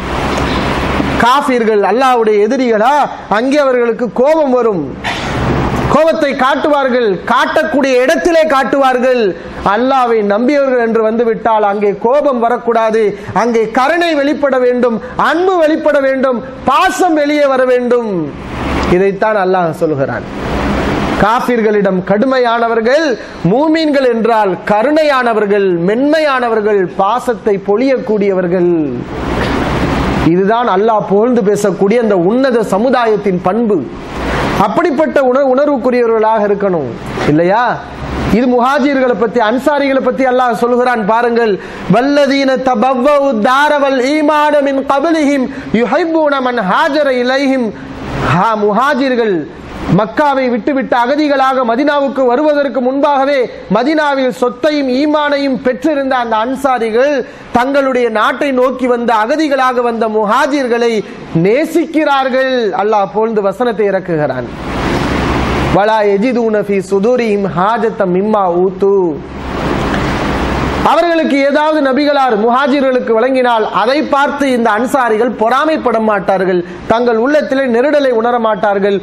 காஃபிர்கள் அல்லாஹ்வுடைய எதிரிகளா அங்கே அவர்களுக்கு கோபம் வரும் கோபத்தை காட்டுவார்கள் காட்டக்கூடிய இடத்திலே காட்டுவார்கள் அல்லாவை நம்பியவர்கள் என்று வந்து விட்டால் அங்கே கோபம் வரக்கூடாது அங்கே கருணை வெளிப்பட வேண்டும் அன்பு வெளிப்பட வேண்டும் பாசம் வெளியே வர வேண்டும் இதைத்தான் அல்லாஹ் சொல்கிறான் காபிர்களிடம் கடுமையானவர்கள் மூமீன்கள் என்றால் கருணையானவர்கள் மென்மையானவர்கள் பாசத்தை பொழியக்கூடியவர்கள் இதுதான் அல்லாஹ் புகழ்ந்து பேசக்கூடிய அந்த உன்னத சமுதாயத்தின் பண்பு அப்படிப்பட்ட உணர் உணர்வுக்குரியவர்களாக இருக்கணும் இல்லையா இது முஹாஜிர்களை பத்தி அன்சாரிகளை பத்தி அல்லாஹ் சொல்கிறான் பாருங்கள் வல்லதீன தபவ்வவு தாரவல் ஈமான மின் கபலிஹிம் யுஹிப்பூன மன் ஹாஜர இலைஹிம் ஹா முஹாஜிர்கள் மக்காவை விட்டுவிட்டு அகதிகளாக மதினாவுக்கு வருவதற்கு முன்பாகவே மதினாவில் சொத்தையும் ஈமானையும் பெற்றிருந்த அந்த அன்சாரிகள் தங்களுடைய நாட்டை நோக்கி வந்த அகதிகளாக வந்த முஹாஜிர்களை நேசிக்கிறார்கள் அல்லாஹ் போழ்ந்து வசனத்தை இறக்குகிறான் வலா எஜிதூன ஃபி சுதுரிஹிம் ஹாஜத்தம் மிம்மா ஊத்து அவர்களுக்கு ஏதாவது நபிகளார் முஹாஜிர்களுக்கு வழங்கினால் அதை பார்த்து இந்த அன்சாரிகள் பொறாமைப்பட மாட்டார்கள் தங்கள் உள்ளத்திலே நெருடலை உணர மாட்டார்கள்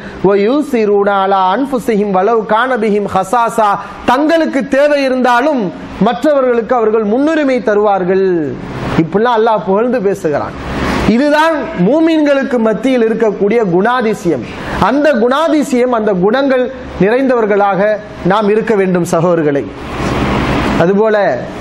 அன்புசிஹிம் வலவு காணபிஹிம் ஹசாசா தங்களுக்கு தேவை இருந்தாலும் மற்றவர்களுக்கு அவர்கள் முன்னுரிமை தருவார்கள் இப்படிலாம் அல்லாஹ் புகழ்ந்து பேசுகிறான் இதுதான் மூமீன்களுக்கு மத்தியில் இருக்கக்கூடிய குணாதிசயம் அந்த குணாதிசயம் அந்த குணங்கள் நிறைந்தவர்களாக நாம் இருக்க வேண்டும் சகோதரர்களை அதுபோல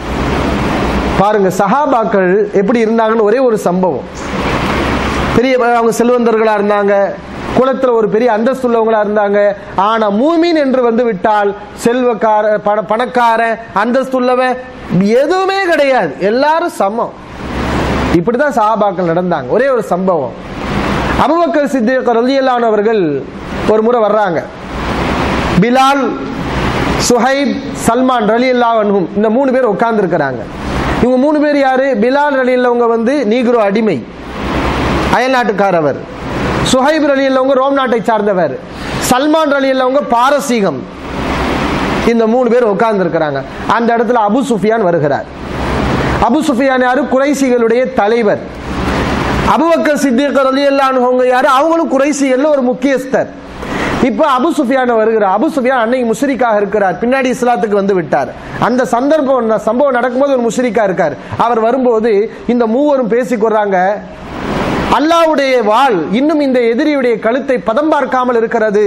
பாருங்க சஹாபாக்கள் எப்படி இருந்தாங்கன்னு ஒரே ஒரு சம்பவம் பெரிய அவங்க செல்வந்தர்களா இருந்தாங்க குலத்துல ஒரு பெரிய அந்தஸ்துள்ளவங்களா இருந்தாங்க ஆனா மூமீன் என்று வந்து விட்டால் செல்வக்கார பண பணக்கார அந்தஸ்துள்ளவன் எதுவுமே கிடையாது எல்லாரும் சமம் இப்படிதான் சஹாபாக்கள் நடந்தாங்க ஒரே ஒரு சம்பவம் அபுபக்கர் சித்திக் ரலியல்லானவர்கள் ஒரு முறை வர்றாங்க பிலால் சுஹைப் சல்மான் ரலி அல்லாஹும் இந்த மூணு பேர் உட்கார்ந்து இருக்கிறாங்க இவங்க மூணு பேர் யாரு பிலால் ரலி அல்லவங்க வந்து நீக்ரோ அடிமை அயல்நாட்டுக்காரவர் சுஹைப் ரலி அல்லவங்க ரோம் நாட்டை சார்ந்தவர் சல்மான் ரலி அல்லவங்க பாரசீகம் இந்த மூணு பேர் உட்கார்ந்து இருக்கிறாங்க அந்த இடத்துல அபு சுஃபியான் வருகிறார் அபு சுஃபியான் யாரு குறைசிகளுடைய தலைவர் அபுபக்கர் சித்திக் ரலி அல்லாஹுங்க யாரு அவங்களும் குறைசிகள்ல ஒரு முக்கியஸ்தர் இப்ப அபு சுஃபியான வருகிறார் அபு சுஃபியான் அன்னைக்கு முஷரிக்காக இருக்கிறார் பின்னாடி இஸ்லாத்துக்கு வந்து விட்டார் அந்த சந்தர்ப்பம் சம்பவம் நடக்கும்போது ஒரு முஷரிக்கா இருக்கார் அவர் வரும்போது இந்த மூவரும் பேசிக்கொள்றாங்க அல்லாவுடைய வாள் இன்னும் இந்த எதிரியுடைய கழுத்தை பதம் பார்க்காமல் இருக்கிறது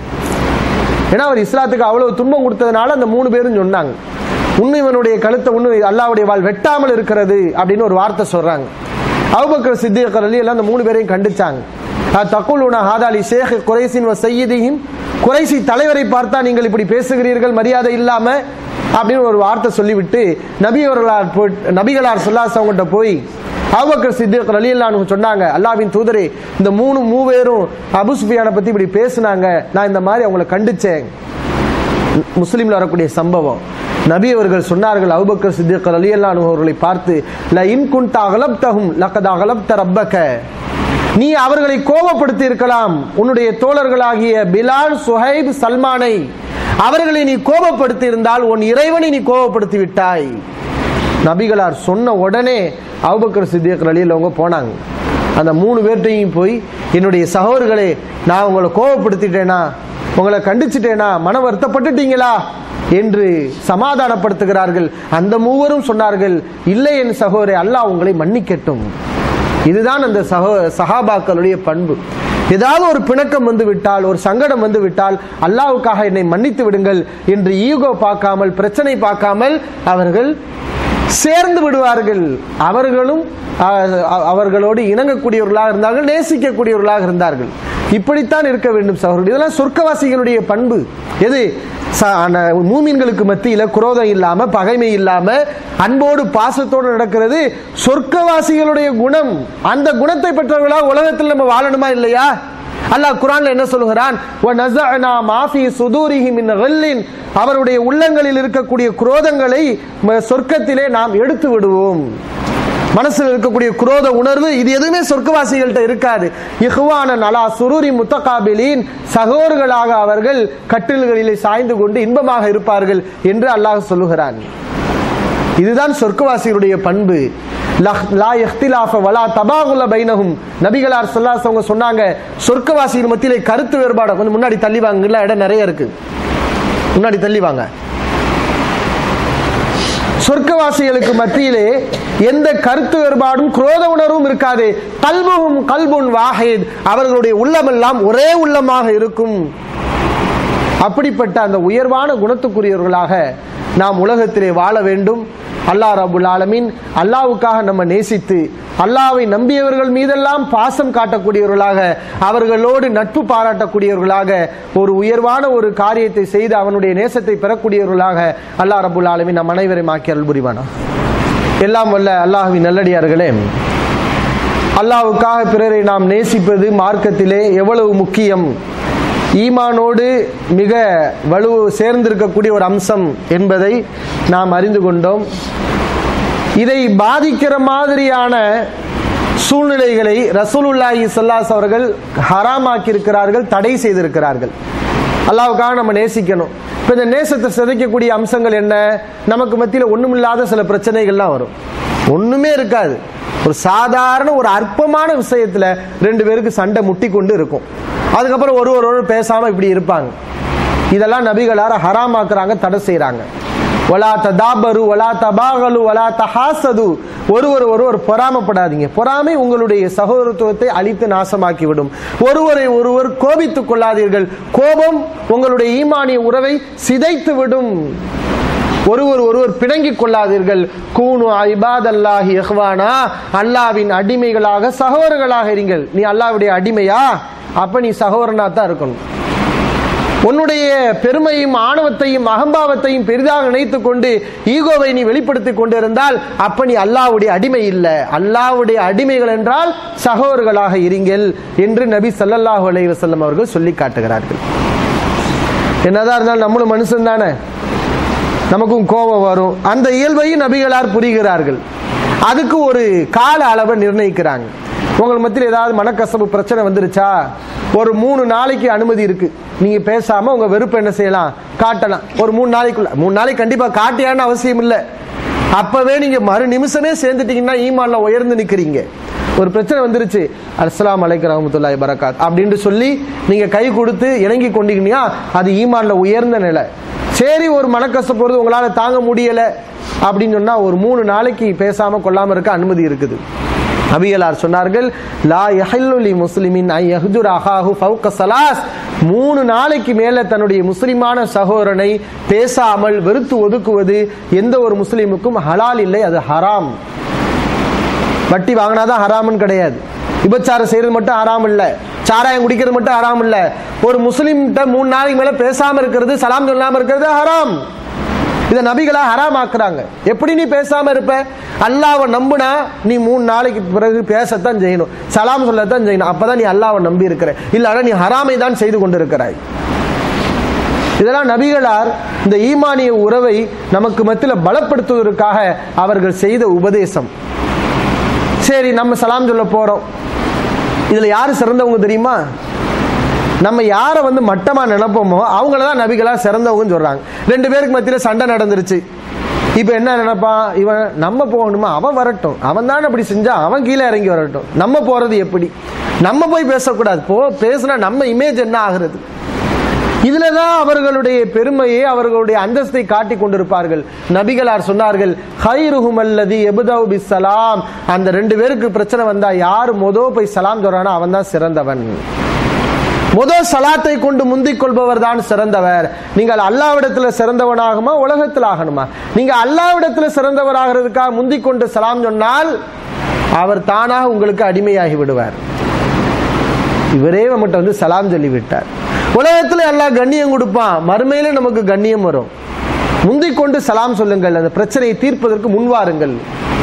ஏன்னா அவர் இஸ்லாத்துக்கு அவ்வளவு துன்பம் கொடுத்ததுனால அந்த மூணு பேரும் சொன்னாங்க உண்மை இவனுடைய கழுத்தை உண்மை அல்லாவுடைய வாள் வெட்டாமல் இருக்கிறது அப்படின்னு ஒரு வார்த்தை சொல்றாங்க அவுபக்கர் சித்திகர் அலி எல்லாம் அந்த மூணு பேரையும் கண்டிச்சாங்க தக்குலுனா ஹாதாலி ஷேக் குறைசின் செய்யதியும் குறைசி தலைவரை பார்த்தா நீங்கள் இப்படி பேசுகிறீர்கள் மரியாதை இல்லாம அப்படின்னு ஒரு வார்த்தை சொல்லிவிட்டு நபி அவர்களார் நபிகளார் சொல்லாஸ் அவங்ககிட்ட போய் அபுபக்கர் சித்திக் அலி அல்லான்னு சொன்னாங்க அல்லாவின் தூதரே இந்த மூணு மூவேரும் அபு சுஃபியானை பத்தி இப்படி பேசுனாங்க நான் இந்த மாதிரி அவங்களை கண்டிச்சேன் முஸ்லீம்ல வரக்கூடிய சம்பவம் நபி அவர்கள் சொன்னார்கள் அபுபக்கர் சித்திக் அலி அல்லானு அவர்களை பார்த்து ல இன் குன்ட அகலப்தஹும் லக்கத் அகலப்த ரப்பக நீ அவர்களை கோபப்படுத்தி இருக்கலாம் உன்னுடைய தோழர்களாகிய பிலால் சுஹைப் சல்மானை அவர்களை நீ கோபப்படுத்தி இருந்தால் உன் இறைவனை நீ கோபப்படுத்தி விட்டாய் நபிகளார் சொன்ன உடனே அவுபக்கர் சித்தியக் ரலியில் அவங்க போனாங்க அந்த மூணு பேர்ட்டையும் போய் என்னுடைய சகோதரர்களே நான் உங்களை கோபப்படுத்திட்டேனா உங்களை கண்டிச்சிட்டேனா மன வருத்தப்பட்டுட்டீங்களா என்று சமாதானப்படுத்துகிறார்கள் அந்த மூவரும் சொன்னார்கள் இல்லை என் சகோதரி அல்லாஹ் உங்களை மன்னிக்கட்டும் இதுதான் அந்த சகோ சஹாபாக்களுடைய பண்பு ஏதாவது ஒரு பிணக்கம் வந்து விட்டால் ஒரு சங்கடம் வந்து விட்டால் அல்லாவுக்காக என்னை மன்னித்து விடுங்கள் என்று ஈகோ பார்க்காமல் பிரச்சனை பார்க்காமல் அவர்கள் சேர்ந்து விடுவார்கள் அவர்களும் அஹ், அவர்களோடு இணங்கக்கூடியவர்களாக இருந்தார்கள் நேசிக்கக்கூடியவர்களாக இருந்தார்கள் இப்படித்தான் இருக்க வேண்டும் சகோதரர் இதெல்லாம் சொர்க்கவாசிகளுடைய பண்பு எது ச- அன- மூமின்களுக்கு மத்தியில குரோதம் இல்லாம பகைமை இல்லாம அன்போடு பாசத்தோடு நடக்கிறது சொர்க்கவாசிகளுடைய குணம் அந்த குணத்தை பெற்றவர்களா உலகத்தில் நம்ம வாழணுமா இல்லையா அல்லாஹ் குரான்ல என்ன சொல்லுகிறான் "வநஸஅனா மா ஃபீ சுதூரிஹிம் மின் கில்லின்." அவருடைய உள்ளங்களில் இருக்கக்கூடிய குரோதங்களை ம- சொர்க்கத்திலே நாம் எடுத்து விடுவோம் மனசுல இருக்கக்கூடிய குரோத உணர்வு இது எதுவுமே சொர்க்கவாசிகள்கிட்ட இருக்காது இஹ்வான நலா சுரூரி முத்தகாபிலின் சகோதரர்களாக அவர்கள் கட்டில்களிலே சாய்ந்து கொண்டு இன்பமாக இருப்பார்கள் என்று அல்லாஹ் சொல்லுகிறான் இதுதான் சொர்க்கவாசிகளுடைய பண்பு லஹ்- லா இஹ்திலாஃப வலா தபாகுல பைனஹும் நபிகளார் ஸல்லல்லாஹு அவங்க சொன்னாங்க சொர்க்கவாசிகள் மத்தியிலே கருத்து வேறுபாடு கொஞ்சம் முன்னாடி தள்ளி வாங்கல இடம் நிறைய இருக்கு முன்னாடி தள்ளி வாங்க சொர்க்கவாசிகளுக்கு மத்தியிலே எந்த கருத்து வேறுபாடும் குரோத உணர்வும் இருக்காது கல்பும் கல்புன் வாஹித் அவர்களுடைய உள்ளமெல்லாம் ஒரே உள்ளமாக இருக்கும் அப்படிப்பட்ட அந்த உயர்வான குணத்துக்குரியவர்களாக நாம் உலகத்திலே வாழ வேண்டும் அல்லாஹ் ரபுல் ஆலமீன் அல்லாவுக்காக நம்ம நேசித்து அல்லாவை நம்பியவர்கள் மீதெல்லாம் பாசம் காட்டக்கூடியவர்களாக அவர்களோடு நட்பு பாராட்டக்கூடியவர்களாக ஒரு உயர்வான ஒரு காரியத்தை செய்து அவனுடைய நேசத்தை பெறக்கூடியவர்களாக அல்லாஹ் ரபுல் ஆலமீன் நம் அனைவரையும் ஆக்கி அருள் புரிவானா எல்லாம் வல்ல அல்லாஹ்வின் நல்லடியார்களே அல்லாஹ்வுக்காக பிறரை நாம் நேசிப்பது மார்க்கத்திலே எவ்வளவு முக்கியம் ஈமானோடு மிக வலு சேர்ந்திருக்கக்கூடிய ஒரு அம்சம் என்பதை நாம் அறிந்து கொண்டோம் இதை பாதிக்கிற மாதிரியான சூழ்நிலைகளை ரசூலுல்லாஹி ஸல்லல்லாஹு அவர்கள் ஹராமாக்கி இருக்கிறார்கள் தடை செய்திருக்கிறார்கள் அல்லாவுக்காக நம்ம நேசிக்கணும் இப்போ இந்த நேசத்தை சிதைக்கக்கூடிய அம்சங்கள் என்ன நமக்கு மத்தியில் ஒண்ணுமில்லாத சில பிரச்சனைகள்லாம் வரும் ஒண்ணுமே இருக்காது ஒரு சாதாரண ஒரு அற்பமான விஷயத்துல ரெண்டு பேருக்கு சண்டை முட்டி கொண்டு இருக்கும் அதுக்கப்புறம் ஒரு ஒரு பேசாம இப்படி இருப்பாங்க இதெல்லாம் நபிகளார ஹராமாக்குறாங்க தடை செய்றாங்க ஒலா ததாபரு ஒலா தபாகலு ஒலா தஹாசது ஒருவர் ஒருவர் பொறாமப்படாதீங்க பொறாமை உங்களுடைய சகோதரத்துவத்தை அழித்து நாசமாக்கி விடும் ஒருவரை ஒருவர் கோபித்துக் கொள்ளாதீர்கள் கோபம் உங்களுடைய ஈமானிய உறவை சிதைத்து விடும் ஒருவர் ஒருவர் பிணங்கிக் கொள்ளாதீர்கள் கூனு ஐபாத் அல்லாஹி இஹ்வானா அல்லாவின் அடிமைகளாக சகோதரர்களாக இருங்கள் நீ அல்லாவுடைய அடிமையா அப்ப நீ சகோதரனா தான் இருக்கணும் உன்னுடைய பெருமையும் ஆணவத்தையும் அகம்பாவத்தையும் பெரிதாக நினைத்துக் கொண்டு ஈகோவை நீ வெளிப்படுத்திக் கொண்டிருந்தால் அப்ப நீ அல்லாவுடைய அடிமை இல்ல அல்லாவுடைய அடிமைகள் என்றால் சகோதரர்களாக இருங்கள் என்று நபி ஸல்லல்லாஹு அலைஹி வஸல்லம் அவர்கள் சொல்லி காட்டுகிறார்கள் என்னதான் இருந்தாலும் நம்மளும் மனுஷன் தானே நமக்கும் கோபம் வரும் அந்த இயல்பையும் நபிகளார் புரிகிறார்கள் அதுக்கு ஒரு கால அளவை நிர்ணயிக்கிறாங்க உங்கள் மத்தியில் ஏதாவது மனக்கசப்பு பிரச்சனை வந்துருச்சா ஒரு மூணு நாளைக்கு அனுமதி இருக்கு நீங்க பேசாம உங்க வெறுப்பு என்ன செய்யலாம் காட்டலாம் ஒரு மூணு நாளைக்குள்ள மூணு நாளைக்கு கண்டிப்பா காட்டியான்னு அவசியம் இல்லை அப்பவே நீங்க மறு நிமிஷமே சேர்ந்துட்டீங்கன்னா ஈமான்ல உயர்ந்து நிக்கிறீங்க ஒரு பிரச்சனை வந்துருச்சு அஸ்ஸலாமு அலைக்கும் ரஹமத்துல்லாஹி பரக்காத் அப்படின்னு சொல்லி நீங்க கை கொடுத்து இணங்கி கொண்டீங்கன்னா அது ஈமான்ல உயர்ந்த நிலை சரி ஒரு மனக்கசப்பு வருது உங்களால தாங்க முடியல அப்படின்னு சொன்னா ஒரு மூணு நாளைக்கு பேசாம கொள்ளாம இருக்க அனுமதி இருக்குது நபிகளார் சொன்னார்கள் லா யஹில்லு லி முஸ்லிமின் ஐ யஹ்ஜுர் அஹாஹு ஃபௌக ஸலாஸ் மூணு நாளைக்கு மேல தன்னுடைய முஸ்லிமான சகோதரனை பேசாமல் வெறுத்து ஒதுக்குவது எந்த ஒரு முஸ்லிமுக்கும் ஹலால் இல்லை அது ஹராம் வட்டி வாங்கினாதான் ஹராம்னு கிடையாது விபச்சாரம் செய்யறது மட்டும் ஹராம் இல்ல சாராயம் குடிக்கிறது மட்டும் ஹராம் இல்ல ஒரு முஸ்லிம்கிட்ட மூணு நாளைக்கு மேல பேசாம இருக்கிறது சலாம் சொல்லாம இருக்கிறது ஹராம் இதை நபிகளா ஹராம் ஆக்குறாங்க எப்படி நீ பேசாம இருப்ப அல்லாவை நம்புனா நீ மூணு நாளைக்கு பிறகு பேசத்தான் செய்யணும் சலாம் சொல்லத்தான் செய்யணும் அப்பதான் நீ அல்லாவை நம்பி இருக்கிற இல்ல நீ ஹராமை தான் செய்து கொண்டிருக்கிறாய் இதெல்லாம் நபிகளார் இந்த ஈமானிய உறவை நமக்கு மத்தியில் பலப்படுத்துவதற்காக அவர்கள் செய்த உபதேசம் சரி நம்ம சலாம் சொல்ல போறோம் இதுல யாரு சிறந்தவங்க தெரியுமா நம்ம யாரை வந்து மட்டமா நினைப்போமோ அவங்கள தான் நபிகளா சிறந்தவங்கன்னு சொல்றாங்க ரெண்டு பேருக்கு மத்தியில சண்டை நடந்துருச்சு இப்ப என்ன நினைப்பான் இவன் நம்ம போகணுமா அவன் வரட்டும் அவன் தான் அப்படி செஞ்சா அவன் கீழே இறங்கி வரட்டும் நம்ம போறது எப்படி நம்ம போய் பேசக்கூடாது போ பேசினா நம்ம இமேஜ் என்ன ஆகுறது இதுலதான் அவர்களுடைய பெருமையை அவர்களுடைய அந்தஸ்தை காட்டிக் கொண்டிருப்பார்கள் நபிகளார் சொன்னார்கள் ஹைருஹும் அல்லதி எபுதவு பிஸ்ஸலாம் அந்த ரெண்டு பேருக்கு பிரச்சனை வந்தா யார் மொதோ போய் சலாம் சொல்றானோ அவன் தான் சிறந்தவன் முதல் சலாத்தை கொண்டு முந்திக் கொள்பவர் தான் சிறந்தவர் நீங்கள் அல்லாவிடத்துல சிறந்தவனாகுமா உலகத்தில் ஆகணுமா நீங்க அல்லாவிடத்துல சிறந்தவராகிறதுக்காக முந்திக் கொண்டு சலாம் சொன்னால் அவர் தானாக உங்களுக்கு அடிமையாகி விடுவார் இவரே நம்மகிட்ட வந்து சலாம் சொல்லி விட்டார் உலகத்துல எல்லாம் கண்ணியம் கொடுப்பான் மறுமையில நமக்கு கண்ணியம் வரும் முந்திக் கொண்டு சலாம் சொல்லுங்கள் அந்த பிரச்சனையை தீர்ப்பதற்கு முன்வாருங்கள்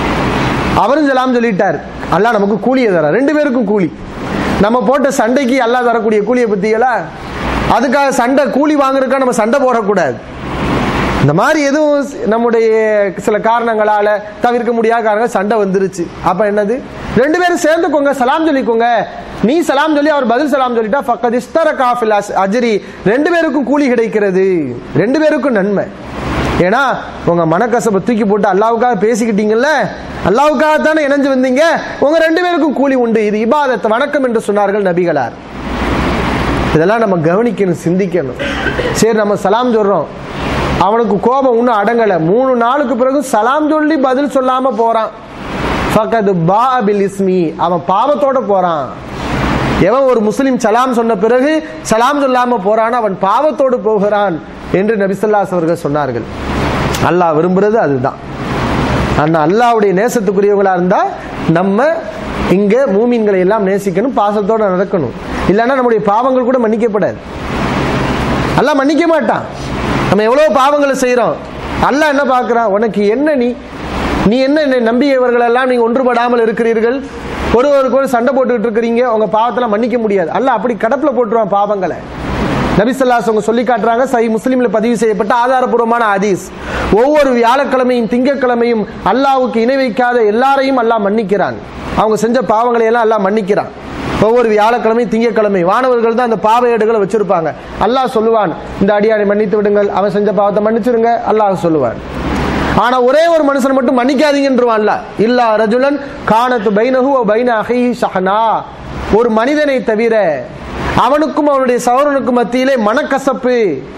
அவரும் சலாம் சொல்லிட்டார் அல்லாஹ் நமக்கு கூலியை தர ரெண்டு பேருக்கும் கூலி நம்ம போட்ட சண்டைக்கு அல்லாஹ் தரக்கூடிய கூலியை பத்திகளா அதுக்காக சண்டை கூலி வாங்குறதுக்காக நம்ம சண்டை போடக்கூடாது இந்த மாதிரி எதுவும் நம்முடைய சில காரணங்களால தவிர்க்க முடியாத காரணங்கள் சண்டை வந்துருச்சு அப்ப என்னது ரெண்டு பேரும் சேர்ந்துக்கோங்க சலாம் சொல்லிக்கோங்க நீ சலாம் சொல்லி அவர் பதில் சலாம் சொல்லிட்டா ஃபக்கத் இஸ்தர காஃபில் அஜ்ரி ரெண்டு பேருக்கும் கூலி கிடைக்கிறது ரெண்டு பேருக்கும் நன்மை ஏன்னா உங்க மனக்கசப்பை தூக்கி போட்டு அல்லாவுக்காக பேசிக்கிட்டீங்கல்ல அல்லாவுக்காக தானே இணைஞ்சு வந்தீங்க உங்க ரெண்டு பேருக்கும் கூலி உண்டு இது இபாதத் வணக்கம் என்று சொன்னார்கள் நபிகளார் இதெல்லாம் நம்ம கவனிக்கணும் சிந்திக்கணும் சரி நம்ம சலாம் சொல்றோம் அவனுக்கு கோபம் இன்னும் அடங்கல மூணு நாளுக்கு பிறகு சலாம் சொல்லி பதில் சொல்லாம போறான் ஃபக்கது பா பில் இஸ்மி அவன் பாவத்தோட போறான் எவன் ஒரு முஸ்லிம் சலாம் சொன்ன பிறகு சலாம் சொல்லாம போறான் அவன் பாவத்தோடு போகிறான் என்று நபிசல்லாஸ் அவர்கள் சொன்னார்கள் அல்லாஹ் விரும்புறது அதுதான் அந்த அல்லாவுடைய நேசத்துக்குரியவங்களா இருந்தா நம்ம இங்க மூமின்களை எல்லாம் நேசிக்கணும் பாசத்தோட நடக்கணும் இல்லைன்னா நம்முடைய பாவங்கள் கூட மன்னிக்கப்படாது அல்லாஹ் மன்னிக்க மாட்டான் நம்ம எவ்வளவு பாவங்களை செய்யறோம் அல்லாஹ் என்ன பார்க்கறான் உனக்கு என்ன நீ நீ என்ன என்னை நம்பியவர்கள் எல்லாம் நீங்க ஒன்றுபடாமல் இருக்கிறீர்கள் ஒருவருக்கு ஒரு சண்டை போட்டுக்கிட்டு இருக்கிறீங்க உங்க பாவத்தெல்லாம் மன்னிக்க முடியாது அல்லாஹ் அப்படி கடப்புல போட்டுருவான் பாவங்களை நபிசல்லாஸ் அவங்க சொல்லி காட்டுறாங்க சை முஸ்லீம்ல பதிவு செய்யப்பட்ட ஆதாரபூர்வமான ஹதீஸ் ஒவ்வொரு வியாழக்கிழமையும் திங்கட்கிழமையும் அல்லாவுக்கு இணை வைக்காத எல்லாரையும் அல்லாஹ் மன்னிக்கிறான் அவங்க செஞ்ச பாவங்களை எல்லாம் அல்லாஹ் மன்னிக்கிறான் ஒவ்வொரு வியாழக்கிழமை திங்கட்கிழமை வானவர்கள் தான் அந்த பாவ ஏடுகளை வச்சிருப்பாங்க அல்லாஹ் சொல்லுவான் இந்த அடியானை மன்னித்து விடுங்கள் அவன் செஞ்ச பாவத்தை மன்னிச்சிருங்க அல்லாஹ் சொல்லுவான் ஆனா ஒரே ஒரு மனுஷன் மட்டும் மன்னிக்காதீங்கன்றவான்ல இல்லா ரஜுலன் கானத்து பைனஹு பைன அஹி ஷஹனா ஒரு மனிதனை தவிர அவனுக்கும் அவனுடைய சௌரனுக்கும் மத்தியிலே மனக்கசப்பு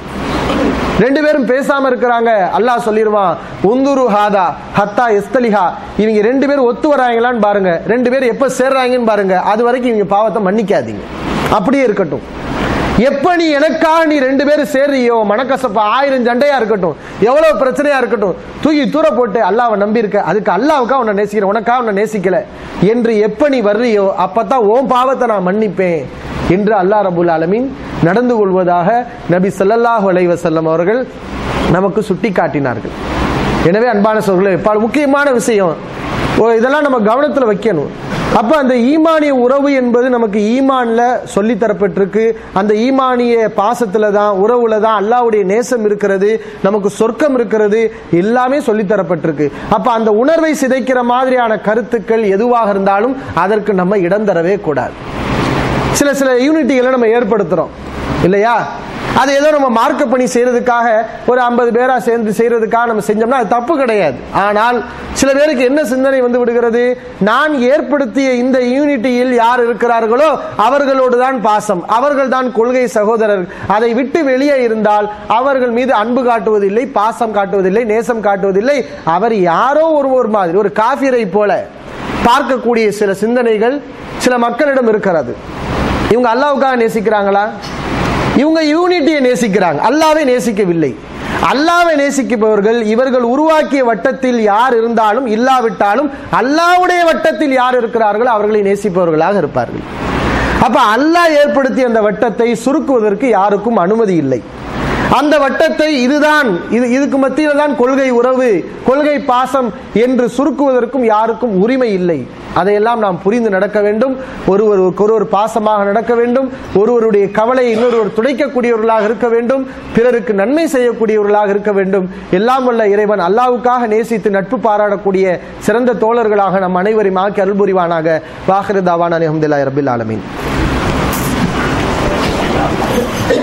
ரெண்டு பேரும் பேசாம இருக்கிறாங்க அல்லாஹ் சொல்லிடுவான் உந்துரு ஹாதா ஹத்தா எஸ்தலிஹா இவங்க ரெண்டு பேரும் ஒத்து வராங்களான்னு பாருங்க ரெண்டு பேரும் எப்ப சேர்றாங்கன்னு பாருங்க அது வரைக்கும் இவங்க பாவத்தை மன்னிக்காதீங்க அப்படியே இருக்கட்டும் எப்ப நீ எனக்காக நீ ரெண்டு பேரும் சேர்றியோ மனக்கசப்பு ஆயிரம் சண்டையா இருக்கட்டும் எவ்வளவு பிரச்சனையா இருக்கட்டும் தூக்கி தூர போட்டு அல்லாவை நம்பி இருக்க அதுக்கு அல்லாவுக்கா உன்னை நேசிக்கிறேன் உனக்காக உன்னை நேசிக்கல என்று எப்ப நீ வர்றியோ அப்பதான் உன் பாவத்தை நான் மன்னிப்பேன் என்று அல்லாஹ் ரபுல் ஆலமீன் நடந்து கொள்வதாக நபி ஸல்லல்லாஹு அலைஹி வஸல்லம் அவர்கள் நமக்கு சுட்டி காட்டினார்கள் எனவே அன்பான சோர்களே பல முக்கியமான விஷயம் ஓ, இதெல்லாம் நம்ம கவனத்தில் வைக்கணும் அப்ப அந்த ஈமானிய உறவு என்பது நமக்கு ஈமான்ல சொல்லி தரப்பட்டிருக்கு அந்த ஈமானிய பாசத்துல தான் உறவுல தான் அல்லாவுடைய நேசம் இருக்கிறது நமக்கு சொர்க்கம் இருக்கிறது எல்லாமே சொல்லி தரப்பட்டிருக்கு அப்ப அந்த உணர்வை சிதைக்கிற மாதிரியான கருத்துக்கள் எதுவாக இருந்தாலும் அதற்கு நம்ம இடம் தரவே கூடாது சில சில யூனிட்டிகளை நம்ம ஏற்படுத்துறோம் இல்லையா அது ஏதோ நம்ம மார்க்க பணி செய்யறதுக்காக ஒரு ஐம்பது பேரா சேர்ந்து செய்யறதுக்காக நம்ம செஞ்சோம்னா அது தப்பு கிடையாது ஆனால் சில பேருக்கு என்ன சிந்தனை வந்து விடுகிறது நான் ஏற்படுத்திய இந்த யூனிட்டியில் யார் இருக்கிறார்களோ அவர்களோடு தான் பாசம் அவர்கள் தான் கொள்கை சகோதரர் அதை விட்டு வெளியே இருந்தால் அவர்கள் மீது அன்பு காட்டுவதில்லை பாசம் காட்டுவதில்லை நேசம் காட்டுவதில்லை அவர் யாரோ ஒரு ஒரு மாதிரி ஒரு காஃபிரை போல பார்க்கக்கூடிய சில சிந்தனைகள் சில மக்களிடம் இருக்கிறது இவங்க அல்லாவுக்காக நேசிக்கிறாங்களா இவங்க யூனிட்டியை நேசிக்கிறாங்க அல்லாவை நேசிக்கவில்லை அல்லாவை நேசிப்பவர்கள் இவர்கள் உருவாக்கிய வட்டத்தில் யார் இருந்தாலும் இல்லாவிட்டாலும் அல்லாவுடைய வட்டத்தில் யார் இருக்கிறார்களோ அவர்களை நேசிப்பவர்களாக இருப்பார்கள் அப்ப அல்லாஹ் ஏற்படுத்திய அந்த வட்டத்தை சுருக்குவதற்கு யாருக்கும் அனுமதி இல்லை அந்த வட்டத்தை இதுதான் இது இதுக்கு மத்தியில் தான் கொள்கை உறவு கொள்கை பாசம் என்று சுருக்குவதற்கும் யாருக்கும் உரிமை இல்லை அதையெல்லாம் நாம் புரிந்து நடக்க வேண்டும் ஒருவருக்கு ஒருவர் பாசமாக நடக்க வேண்டும் ஒருவருடைய கவலையை இன்னொருவர் துடைக்கக்கூடியவர்களாக இருக்க வேண்டும் பிறருக்கு நன்மை செய்யக்கூடியவர்களாக இருக்க வேண்டும் எல்லாம் வல்ல இறைவன் அல்லாவுக்காக நேசித்து நட்பு பாராடக்கூடிய சிறந்த தோழர்களாக நம் அனைவரையும் ஆக்கி அருள்புரிவானாக வாஹிருதாவான அஹமதுல்லா ரபில் ஆலமீன் இருக்கிறார்